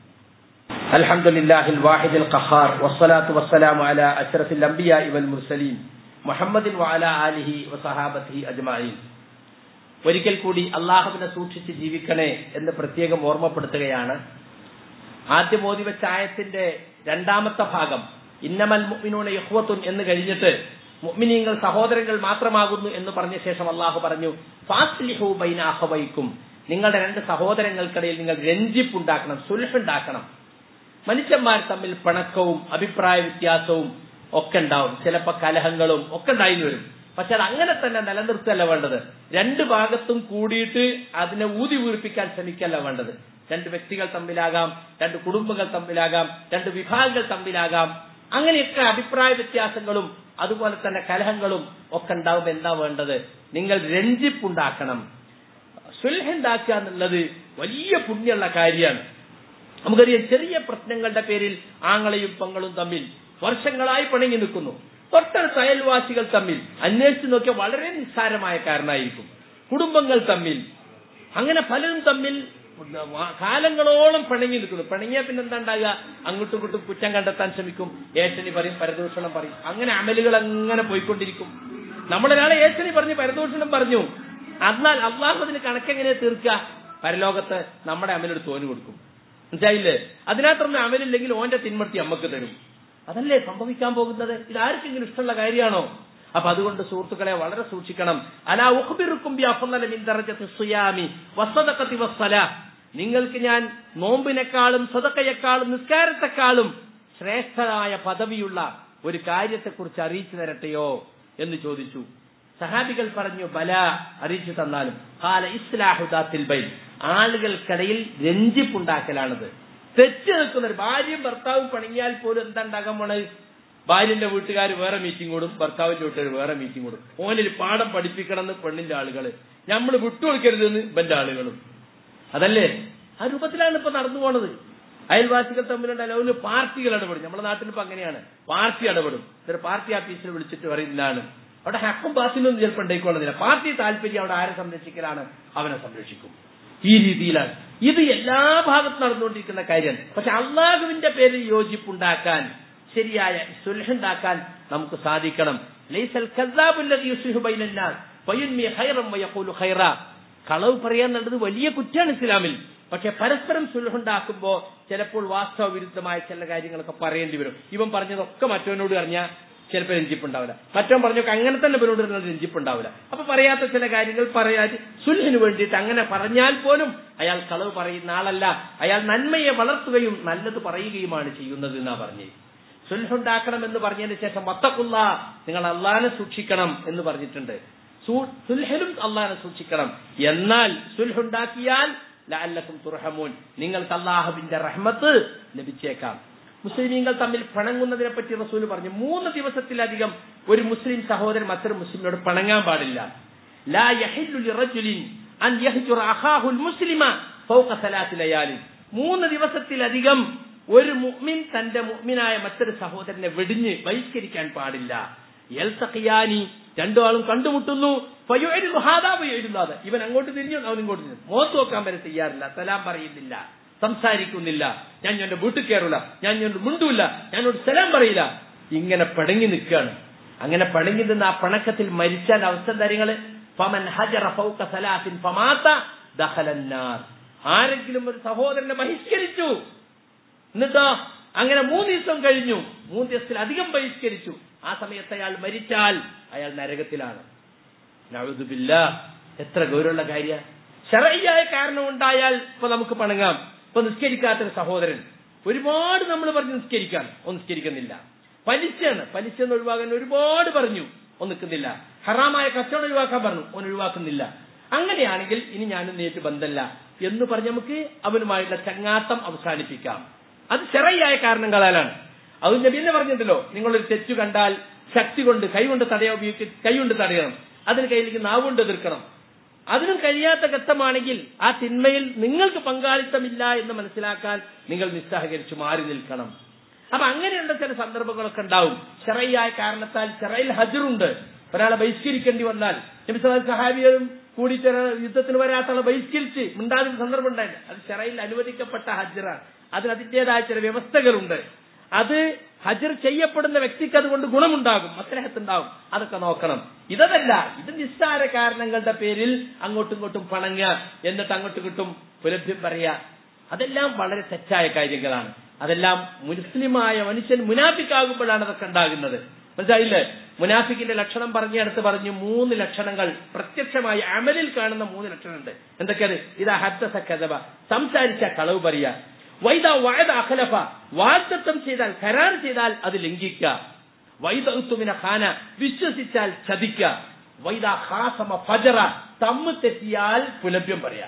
الحمد لله الواحد القهار والصلاة والسلام على أشرف الأنبياء والمرسلين محمد وعلى آله وصحابته أجمعين ഒരിക്കൽ കൂടി അള്ളാഹുവിനെ സൂക്ഷിച്ച് ജീവിക്കണേ എന്ന് പ്രത്യേകം ഓർമ്മപ്പെടുത്തുകയാണ് ആദ്യം ഓതി വെച്ച ആയത്തിന്റെ രണ്ടാമത്തെ ഭാഗം ഇന്നമൽ മുഅ്മിനൂന യഹ്വത്തുൻ എന്ന് കഴിഞ്ഞിട്ട് മുഅ്മിനീങ്ങൾ സഹോദരങ്ങൾ മാത്രമാകുന്നു എന്ന് പറഞ്ഞ ശേഷം അള്ളാഹു പറഞ്ഞു ഫാസ്ലിഹു ബൈന അഹവൈക്കും നിങ്ങളുടെ രണ്ട് സഹോദരങ്ങൾക്കിടയിൽ നിങ്ങൾ രഞ്ജിപ്പുണ്ടാക്കണം സുൽഹുണ്ടാക്കണം മനുഷ്യന്മാർ തമ്മിൽ പിണക്കവും അഭിപ്രായ വ്യത്യാസവും ഒക്കെ ഉണ്ടാവും ചിലപ്പോ കലഹങ്ങളും ഒക്കെ ഉണ്ടായിരുന്നു വരും പക്ഷെ അത് അങ്ങനെ തന്നെ നിലനിർത്തല്ല വേണ്ടത് രണ്ട് ഭാഗത്തും കൂടിയിട്ട് അതിനെ ഊതി വീർപ്പിക്കാൻ ശ്രമിക്കല്ല വേണ്ടത് രണ്ട് വ്യക്തികൾ തമ്മിലാകാം രണ്ട് കുടുംബങ്ങൾ തമ്മിലാകാം രണ്ട് വിഭാഗങ്ങൾ തമ്മിലാകാം അങ്ങനെയൊക്കെ അഭിപ്രായ വ്യത്യാസങ്ങളും അതുപോലെ തന്നെ കലഹങ്ങളും ഒക്കെ ഉണ്ടാവുമ്പോൾ എന്താ വേണ്ടത് നിങ്ങൾ രഞ്ജിപ്പുണ്ടാക്കണം സുൽഹുണ്ടാക്കുക എന്നുള്ളത് വലിയ പുണ്യമുള്ള കാര്യമാണ് നമുക്കറിയാം ചെറിയ പ്രശ്നങ്ങളുടെ പേരിൽ ആങ്ങളെയും പെങ്ങളും തമ്മിൽ വർഷങ്ങളായി പിണങ്ങി നിൽക്കുന്നു തൊട്ടടുത്ത അയൽവാസികൾ തമ്മിൽ അന്വേഷിച്ച് നോക്കിയാൽ വളരെ നിസ്സാരമായ കാരണമായിരിക്കും കുടുംബങ്ങൾ തമ്മിൽ അങ്ങനെ പലരും തമ്മിൽ കാലങ്ങളോളം പിണങ്ങി നിൽക്കുന്നു പിണങ്ങിയ പിന്നെ എന്താ ഉണ്ടാകുക അങ്ങോട്ടും ഇങ്ങോട്ടും കുറ്റം കണ്ടെത്താൻ ശ്രമിക്കും ഏച്ചനി പറയും പരദൂഷണം പറയും അങ്ങനെ അമലുകൾ അങ്ങനെ പോയിക്കൊണ്ടിരിക്കും നമ്മളൊരാളെ ഏച്ചനി പറഞ്ഞ് പരദൂഷണം പറഞ്ഞു എന്നാൽ അള്ളാഹു അതിന് കണക്കെങ്ങനെ തീർക്കുക പരലോകത്ത് നമ്മുടെ അമലെടുത്ത് തോന്നു കൊടുക്കും മനസ്സിലായില്ലേ അതിനകത്തൊന്നും അമലില്ലെങ്കിൽ ഓന്റെ തിന്മർത്തി അമ്മക്ക് തരും അതല്ലേ സംഭവിക്കാൻ പോകുന്നത് ഇത് ആർക്കെങ്കിലും ഇഷ്ടമുള്ള കാര്യമാണോ അപ്പൊ അതുകൊണ്ട് സുഹൃത്തുക്കളെ വളരെ സൂക്ഷിക്കണം അലാ ഉഖ്ബിറുക്കും ബി അഫ്ളല മിൻ ദറജത്തി സിയാമി വസ്സദഖത്തി വസ്സലാ നിങ്ങൾക്ക് ഞാൻ നോമ്പിനേക്കാളും സദക്കയെക്കാളും നിസ്കാരത്തെക്കാളും ശ്രേഷ്ഠമായ പദവിയുള്ള ഒരു കാര്യത്തെക്കുറിച്ച് അറിയിച്ചു തരട്ടെയോ എന്ന് ചോദിച്ചു സഹാബികൾ പറഞ്ഞു ബല അറിയിച്ചു തന്നാലും കാല ഇസ്ലാഹുദാത്തിൽ ബൈൻ ആളുകൾക്കിടയിൽ രഞ്ജിപ്പുണ്ടാക്കലാണത് തെറ്റ് നിൽക്കുന്ന ഒരു ഭാര്യയും ഭർത്താവും പണിങ്ങിയാൽ പോലും എന്താ ഉണ്ടാകാൻ പോണത് ഭാര്യന്റെ വീട്ടുകാർ വേറെ മീറ്റിംഗ് കൂടും ഭർത്താവിന്റെ വീട്ടുകാർ വേറെ മീറ്റിംഗ് കൂടും ഓനിൽ പാഠം പഠിപ്പിക്കണം എന്ന് പെണ്ണിന്റെ ആളുകള് നമ്മൾ വിട്ടുകൊടുക്കരുതെന്ന് ഇവന്റെ ആളുകളും അതല്ലേ ആ രൂപത്തിലാണ് ഇപ്പൊ നടന്നു പോണത് അയൽവാസികൾ തമ്മിലുണ്ടല്ലോ ഒരു പാർട്ടികൾ ഇടപെടും നമ്മുടെ നാട്ടിൽ ഇപ്പൊ അങ്ങനെയാണ് പാർട്ടി ഇടപെടും ഇതൊരു പാർട്ടി ഓഫീസിൽ വിളിച്ചിട്ട് പറയുന്നതാണ് അവിടെ ഹക്കും ബാത്തിലൊന്നും ചിലപ്പോൾ ഉണ്ടായിക്കൊള്ളുന്നില്ല പാർട്ടി താല്പര്യം അവിടെ ആരെ സംരക്ഷിക്കലാണ് അവനെ സംരക്ഷിക്കും ഈ രീതിയിലാണ് ഇത് എല്ലാ ഭാഗത്തും നടന്നുകൊണ്ടിരിക്കുന്ന കാര്യം പക്ഷെ അള്ളാഹുവിന്റെ പേരിൽ യോജിപ്പുണ്ടാക്കാൻ ശരിയായ സുലഹുണ്ടാക്കാൻ നമുക്ക് സാധിക്കണം ലൈസൽ കസാബുല്ലതി യുസ്ലിഹു ബൈനന്നാസ് വയുൻമി ഖൈറൻ വയഖൂലു ഖൈറ കളവ് പറയാൻ നല്ലത് വലിയ കുറ്റാണ് ഇസ്ലാമിൽ പക്ഷെ പരസ്പരം സുലഹുണ്ടാക്കുമ്പോ ചിലപ്പോൾ വാസ്തവ വിരുദ്ധമായ ചില കാര്യങ്ങളൊക്കെ പറയേണ്ടി വരും ഇവൻ പറഞ്ഞതൊക്കെ മറ്റവനോട് അറിഞ്ഞാൽ ചിലപ്പോൾ രഞ്ജിപ്പുണ്ടാവില്ല മറ്റവൻ പറഞ്ഞൊക്കെ അങ്ങനെ തന്നെ ഇവനോട് പറഞ്ഞാൽ രഞ്ജിപ്പുണ്ടാവില്ല അപ്പൊ പറയാത്ത ചില കാര്യങ്ങൾ പറയാൻ സുൽഹിന് വേണ്ടിയിട്ട് അങ്ങനെ പറഞ്ഞാൽ പോലും അയാൾ കളവ് പറയുന്ന ആളല്ല അയാൾ നന്മയെ വളർത്തുകയും നല്ലത് പറയുകയുമാണ് ചെയ്യുന്നത് എന്നാ പറഞ്ഞത് സുൽഹുണ്ടാക്കണം എന്ന് പറഞ്ഞതിന് ശേഷം വത്തക്കുള്ള നിങ്ങൾ അള്ളാനെ സൂക്ഷിക്കണം എന്ന് പറഞ്ഞിട്ടുണ്ട് സുൽഹലും അള്ളാനെ സൂക്ഷിക്കണം എന്നാൽ സുൽഹുണ്ടാക്കിയാൽ ലാലക്കും തുർഹമൂൻ നിങ്ങൾക്ക് അള്ളാഹുവിന്റെ റഹ്മത്ത് ലഭിച്ചേക്കാം മുസ്ലിമീങ്ങൾ തമ്മിൽ പിണങ്ങുന്നതിനെ പറ്റി റസൂൽ പറഞ്ഞു മൂന്ന് ദിവസത്തിലധികം ഒരു മുസ്ലിം സഹോദരൻ മറ്റൊരു മുസ്ലിമിനോട് പിണങ്ങാൻ പാടില്ല ലാ യഹില്ലു ലിറജുലിൻ അൻ യഹ്ജുറ അഖാഹുൽ മുസ്ലിമ ഫൗക സലാത്തി ലയാലിൻ മൂന്ന് ദിവസത്തിലധികം ഒരു മുഅ്മിൻ തന്റെ മുഅ്മിനായ മറ്റൊരു സഹോദരനെ വെടിഞ്ഞ് ബഹിഷ്കരിക്കാൻ പാടില്ല എൽസഖിയാനി രണ്ടു ആളും കണ്ടുമുട്ടുന്നു ഫയുഅരിദു ഹാദാ ഫയുഅരിദു ഹാദാ ഇവൻ അങ്ങോട്ട് തിരിഞ്ഞു അവൻ ഇങ്ങോട്ട് തിരിഞ്ഞു മുഖത്ത് നോക്കാൻ വരെ തയ്യാറില്ല സലാം പറയുന്നില്ല സംസാരിക്കുന്നില്ല ഞാൻ എന്റെ വീട്ടിൽ കയറില്ല ഞാൻ എന്നോട് മിണ്ടൂല്ല ഞാനോട് സലാം പറയില്ല ഇങ്ങനെ പടങ്ങി നിൽക്കുകയാണ് അങ്ങനെ പടങ്ങി നിന്ന് ആ പണക്കത്തിൽ മരിച്ചാൽ അവസ്ഥ കാര്യങ്ങള് ഫമൻ ഹജറ ഫൗക സലാത്തിൻ ഫമാത ദഖലന്നാർ ആരെങ്കിലും ഒരു സഹോദരനെ ബഹിഷ്കരിച്ചു എന്നിട്ടോ അങ്ങനെ മൂന്ന് ദിവസം കഴിഞ്ഞു മൂന്ന് ദിവസത്തിൽ അധികം ബഹിഷ്കരിച്ചു ആ സമയത്ത് അയാൾ മരിച്ചാൽ അയാൾ നരകത്തിലാണ് നഴുതുബില്ല എത്ര ഗൗരവമുള്ള കാര്യ ശറയ്യായ കാരണം ഉണ്ടായാൽ ഇപ്പൊ നമുക്ക് പണങ്ങാം ഇപ്പൊ നിസ്കരിക്കാത്തൊരു സഹോദരൻ ഒരുപാട് നമ്മൾ പറഞ്ഞ് നിസ്കരിക്കാൻ ഒന്നും നിസ്കരിക്കുന്നില്ല പലിശയാണ് പലിശ എന്ന് ഒഴിവാക്കാൻ ഒരുപാട് പറഞ്ഞു ഒന്നും നിൽക്കുന്നില്ല ഹറാമായ കച്ചവടം ഒഴിവാക്കാൻ പറഞ്ഞു ഓൻ ഒഴിവാക്കുന്നില്ല അങ്ങനെയാണെങ്കിൽ ഇനി ഞാനും നേരിട്ട് ബന്ധമല്ല എന്ന് പറഞ്ഞ് നമുക്ക് അവനുമായുള്ള ചങ്ങാത്തം അവസാനിപ്പിക്കാം അത് ചെറിയായ കാരണങ്ങളാലാണ് അത് നബിയെന്നെ പറഞ്ഞിട്ടുണ്ടല്ലോ നിങ്ങളൊരു തെറ്റു കണ്ടാൽ ശക്തി കൊണ്ട് കൈ കൊണ്ട് തടയാൻ ഉപയോഗിച്ച് കൈ കൊണ്ട് തടയണം അതിന് കയ്യിലേക്ക് നാവുകൊണ്ട് എതിർക്കണം അതിനും കഴിയാത്ത ഘട്ടമാണെങ്കിൽ ആ തിന്മയിൽ നിങ്ങൾക്ക് പങ്കാളിത്തമില്ല എന്ന് മനസ്സിലാക്കാൻ നിങ്ങൾ നിസ്സഹകരിച്ചു മാറി നിൽക്കണം അപ്പൊ അങ്ങനെയുള്ള ചില സന്ദർഭങ്ങളൊക്കെ ഉണ്ടാവും ചെറയായ കാരണത്താൽ ചെറയിൽ ഹജറുണ്ട് ഒരാളെ ബഹിഷ്കരിക്കേണ്ടി വന്നാൽ നബി സഹാബികളും കൂടി യുദ്ധത്തിന് വരാത്ത ആളെ ബഹിഷ്കരിച്ച് മിണ്ടാതിന് സന്ദർഭം ഉണ്ടായില്ല അത് ചെറയിൽ അനുവദിക്കപ്പെട്ട ഹജ്റാണ് അതിന് അതിന്റേതായ ചില വ്യവസ്ഥകളുണ്ട് അത് ഹജർ ചെയ്യപ്പെടുന്ന വ്യക്തിക്ക് അതുകൊണ്ട് ഗുണമുണ്ടാകും മസ്ലഹത്തുണ്ടാകും അതൊക്കെ നോക്കണം ഇതല്ല ഇത് നിസ്സാര കാരണങ്ങളുടെ പേരിൽ അങ്ങോട്ടും ഇങ്ങോട്ടും പണങ്ങുക എന്നിട്ട് അങ്ങോട്ടും ഇങ്ങോട്ടും പുലഭ്യം പറയുക അതെല്ലാം വളരെ തെറ്റായ കാര്യങ്ങളാണ് അതെല്ലാം മുസ്ലിമായ മനുഷ്യൻ മുനാഫിക്കാകുമ്പോഴാണ് അതൊക്കെ ഉണ്ടാകുന്നത് മനസ്സിലായില്ലേ മുനാഫിക്കിന്റെ ലക്ഷണം പറഞ്ഞ അടുത്ത് പറഞ്ഞു മൂന്ന് ലക്ഷണങ്ങൾ പ്രത്യക്ഷമായി അമലിൽ കാണുന്ന മൂന്ന് ലക്ഷണമുണ്ട് എന്തൊക്കെയാണ് ഇതാ ഹദ്ദസ കഥബ സംസാരിച്ച കളവ് പറയുക വൈദ വയത അഖലഫ വാഗ്ദത്തം ചെയ്താൽ കരാർ ചെയ്താൽ അത് ലംഘിക്കുക വൈദത്തുമിന ഖാന വിശ്വസിച്ചാൽ ചതിക്കുക വൈദ ഹാസമ ഫജറ തമ്മ് തെറ്റിയാൽ പുലഭ്യം പറയാ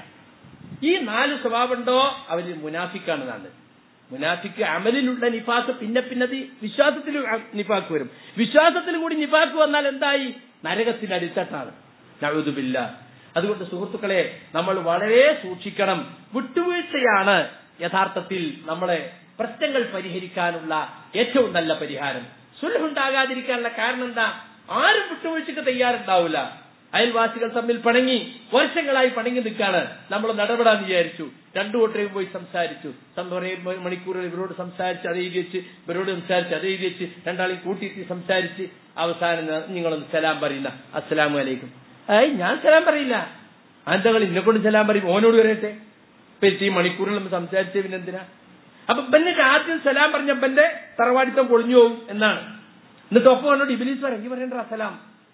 ഈ നാല് സ്വഭാവമുണ്ടോ അവര് മുനാഫിക്കാണെന്നാണ് മുനാഫിക്ക് അമലിലുള്ള നിഫാക്ക് പിന്നെ പിന്നെ വിശ്വാസത്തിൽ നിഫാക്ക് വരും വിശ്വാസത്തിൽ കൂടി നിഫാക്ക് വന്നാൽ എന്തായി നരകത്തിന്റെ അടിത്തട്ടാണ് നഴുതുമില്ല അതുകൊണ്ട് സുഹൃത്തുക്കളെ നമ്മൾ വളരെ സൂക്ഷിക്കണം വിട്ടുവീഴ്ചയാണ് യഥാർത്ഥത്തിൽ നമ്മളെ പ്രശ്നങ്ങൾ പരിഹരിക്കാനുള്ള ഏറ്റവും നല്ല പരിഹാരം സുലഹുണ്ടാകാതിരിക്കാനുള്ള കാരണം എന്താ ആരും വിട്ടുവീഴ്ചക്ക് തയ്യാറുണ്ടാവില്ല അയൽവാസികൾ തമ്മിൽ പണങ്ങി വർഷങ്ങളായി പണങ്ങി നിൽക്കാണ് നമ്മൾ നടപടാന്ന് വിചാരിച്ചു രണ്ടു കൂട്ടരെയും പോയി സംസാരിച്ചു കുറേ മണിക്കൂറുകൾ ഇവരോട് സംസാരിച്ച് അത് എഴുതി വെച്ച് ഇവരോട് സംസാരിച്ച് അത് എഴുതി വെച്ച് രണ്ടാളെയും കൂട്ടിയിട്ട് സംസാരിച്ച് അവസാനം നിങ്ങളൊന്ന് സലാം പറയുന്ന അസ്സലാമു അലൈക്കും ഏയ് ഞാൻ സലാം പറയില്ല അന്തകൾ ഇന്നെ കൊണ്ട് സലാം പറയും ഓനോട് വരട്ടെ ഇപ്പൊ ഈ മണിക്കൂറിൽ നമ്മൾ സംസാരിച്ച പിന്നെന്തിനാ അപ്പൊ ബന്നെ ആദ്യം സലാം പറഞ്ഞ ബന്റെ തറവാടിത്തം പൊളിഞ്ഞു പോകും എന്നാണ് എന്നിട്ട് ഒപ്പം എന്നോട് ഇബിലീസ് പറയും ഈ പറയണ്ട അസലാം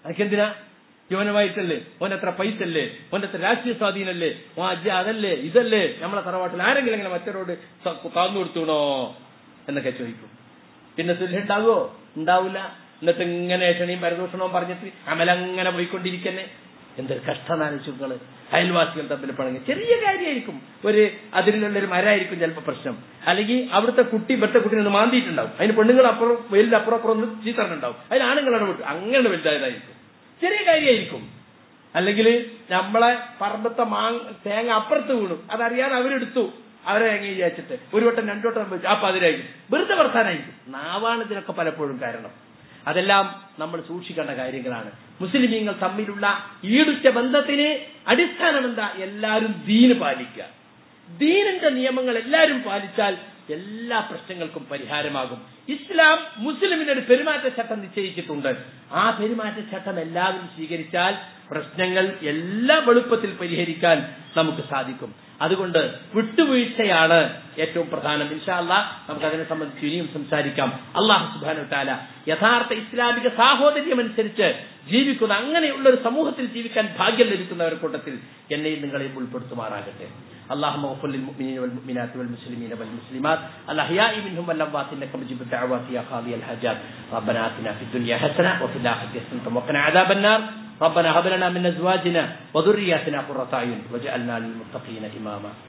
അനക്കെന്തിനാ യവനമായിട്ടല്ലേ ഓൻ എത്ര പൈസ അല്ലേ ഓൻ എത്ര രാഷ്ട്രീയ സ്വാധീനല്ലേ ഓ അജ്ജ അതല്ലേ ഇതല്ലേ നമ്മളെ തറവാട്ടിൽ ആരെങ്കിലും ഇങ്ങനെ മറ്റവരോട് താന്നു കൊടുത്തുണോ എന്നൊക്കെ ചോദിക്കും പിന്നെ സുലഹ ഉണ്ടാകുമോ ഉണ്ടാവില്ല എന്നിട്ട് ഇങ്ങനെ ക്ഷണിയും പരദൂഷണവും പറഞ്ഞിട്ട് അമലങ്ങനെ പോയിക്കൊണ്ടിരിക്കന്നെ എന്തൊരു കഷ്ടനാനിച്ചുകള് അയൽവാസികൾ തമ്മിൽ പണങ്ങി ചെറിയ കാര്യമായിരിക്കും ഒരു അതിലുള്ള ഒരു മരമായിരിക്കും ചിലപ്പോൾ പ്രശ്നം അല്ലെങ്കിൽ അവിടുത്തെ കുട്ടി ഇവിടുത്തെ കുട്ടീനെ ഒന്ന് മാന്തിയിട്ടുണ്ടാവും അതിന് പെണ്ണുങ്ങൾ അപ്പുറം വെയിലിന്റെ അപ്പുറം അപ്പുറം ഒന്ന് ചീത്തറിനുണ്ടാവും അതിന് ആണുങ്ങളാണ് വിട്ടു അങ്ങനെ വലുതായതായിരിക്കും ചെറിയ കാര്യമായിരിക്കും അല്ലെങ്കിൽ നമ്മളെ പറമ്പത്തെ മാ തേങ്ങ അപ്പുറത്ത് വീണു അതറിയാതെ അവരെടുത്തു അവരെ തേങ്ങ വിചാരിച്ചിട്ട് ഒരു വട്ടം രണ്ടു വട്ടം വെച്ചു അപ്പൊ അതിനായിരിക്കും വെറുതെ വർത്താനായിരിക്കും നാവാണ് ഇതിനൊക്കെ പലപ്പോഴും കാരണം അതെല്ലാം നമ്മൾ സൂക്ഷിക്കേണ്ട കാര്യങ്ങളാണ് മുസ്ലിമീങ്ങൾ തമ്മിലുള്ള ഈടുറ്റ ബന്ധത്തിന് അടിസ്ഥാനം എന്താ എല്ലാവരും ദീന് പാലിക്കുക ദീനിന്റെ നിയമങ്ങൾ എല്ലാവരും പാലിച്ചാൽ എല്ലാ പ്രശ്നങ്ങൾക്കും പരിഹാരമാകും ഇസ്ലാം മുസ്ലിമിന് ഒരു പെരുമാറ്റച്ചട്ടം നിശ്ചയിച്ചിട്ടുണ്ട് ആ പെരുമാറ്റച്ചട്ടം എല്ലാവരും സ്വീകരിച്ചാൽ പ്രശ്നങ്ങൾ എല്ലാ വെളുപ്പത്തിൽ പരിഹരിക്കാൻ നമുക്ക് സാധിക്കും അതുകൊണ്ട് വിട്ടുവീഴ്ചയാണ് ഏറ്റവും പ്രധാനം ഇൻഷാല്ല നമുക്ക് അതിനെ സംബന്ധിച്ച് ഇനിയും സംസാരിക്കാം അള്ളാഹു സുബാനു താല യഥാർത്ഥ ഇസ്ലാമിക സാഹോദര്യം അനുസരിച്ച് ജീവിക്കുന്ന അങ്ങനെയുള്ള ഒരു സമൂഹത്തിൽ ജീവിക്കാൻ ഭാഗ്യം ലഭിക്കുന്നവരുടെ കൂട്ടത്തിൽ എന്നെയും നിങ്ങളെയും ഉൾപ്പെടുത്തുമാറാകട്ടെ اللهم اغفر للمؤمنين والمؤمنات والمسلمين والمسلمات الاحياء منهم والاموات انك مجيب الدعوات يا قاضي الحاجات ربنا اتنا في الدنيا حسنه وفي الاخره حسنه وقنا عذاب النار ربنا هب لنا من ازواجنا وذرياتنا قرة اعين واجعلنا للمتقين اماما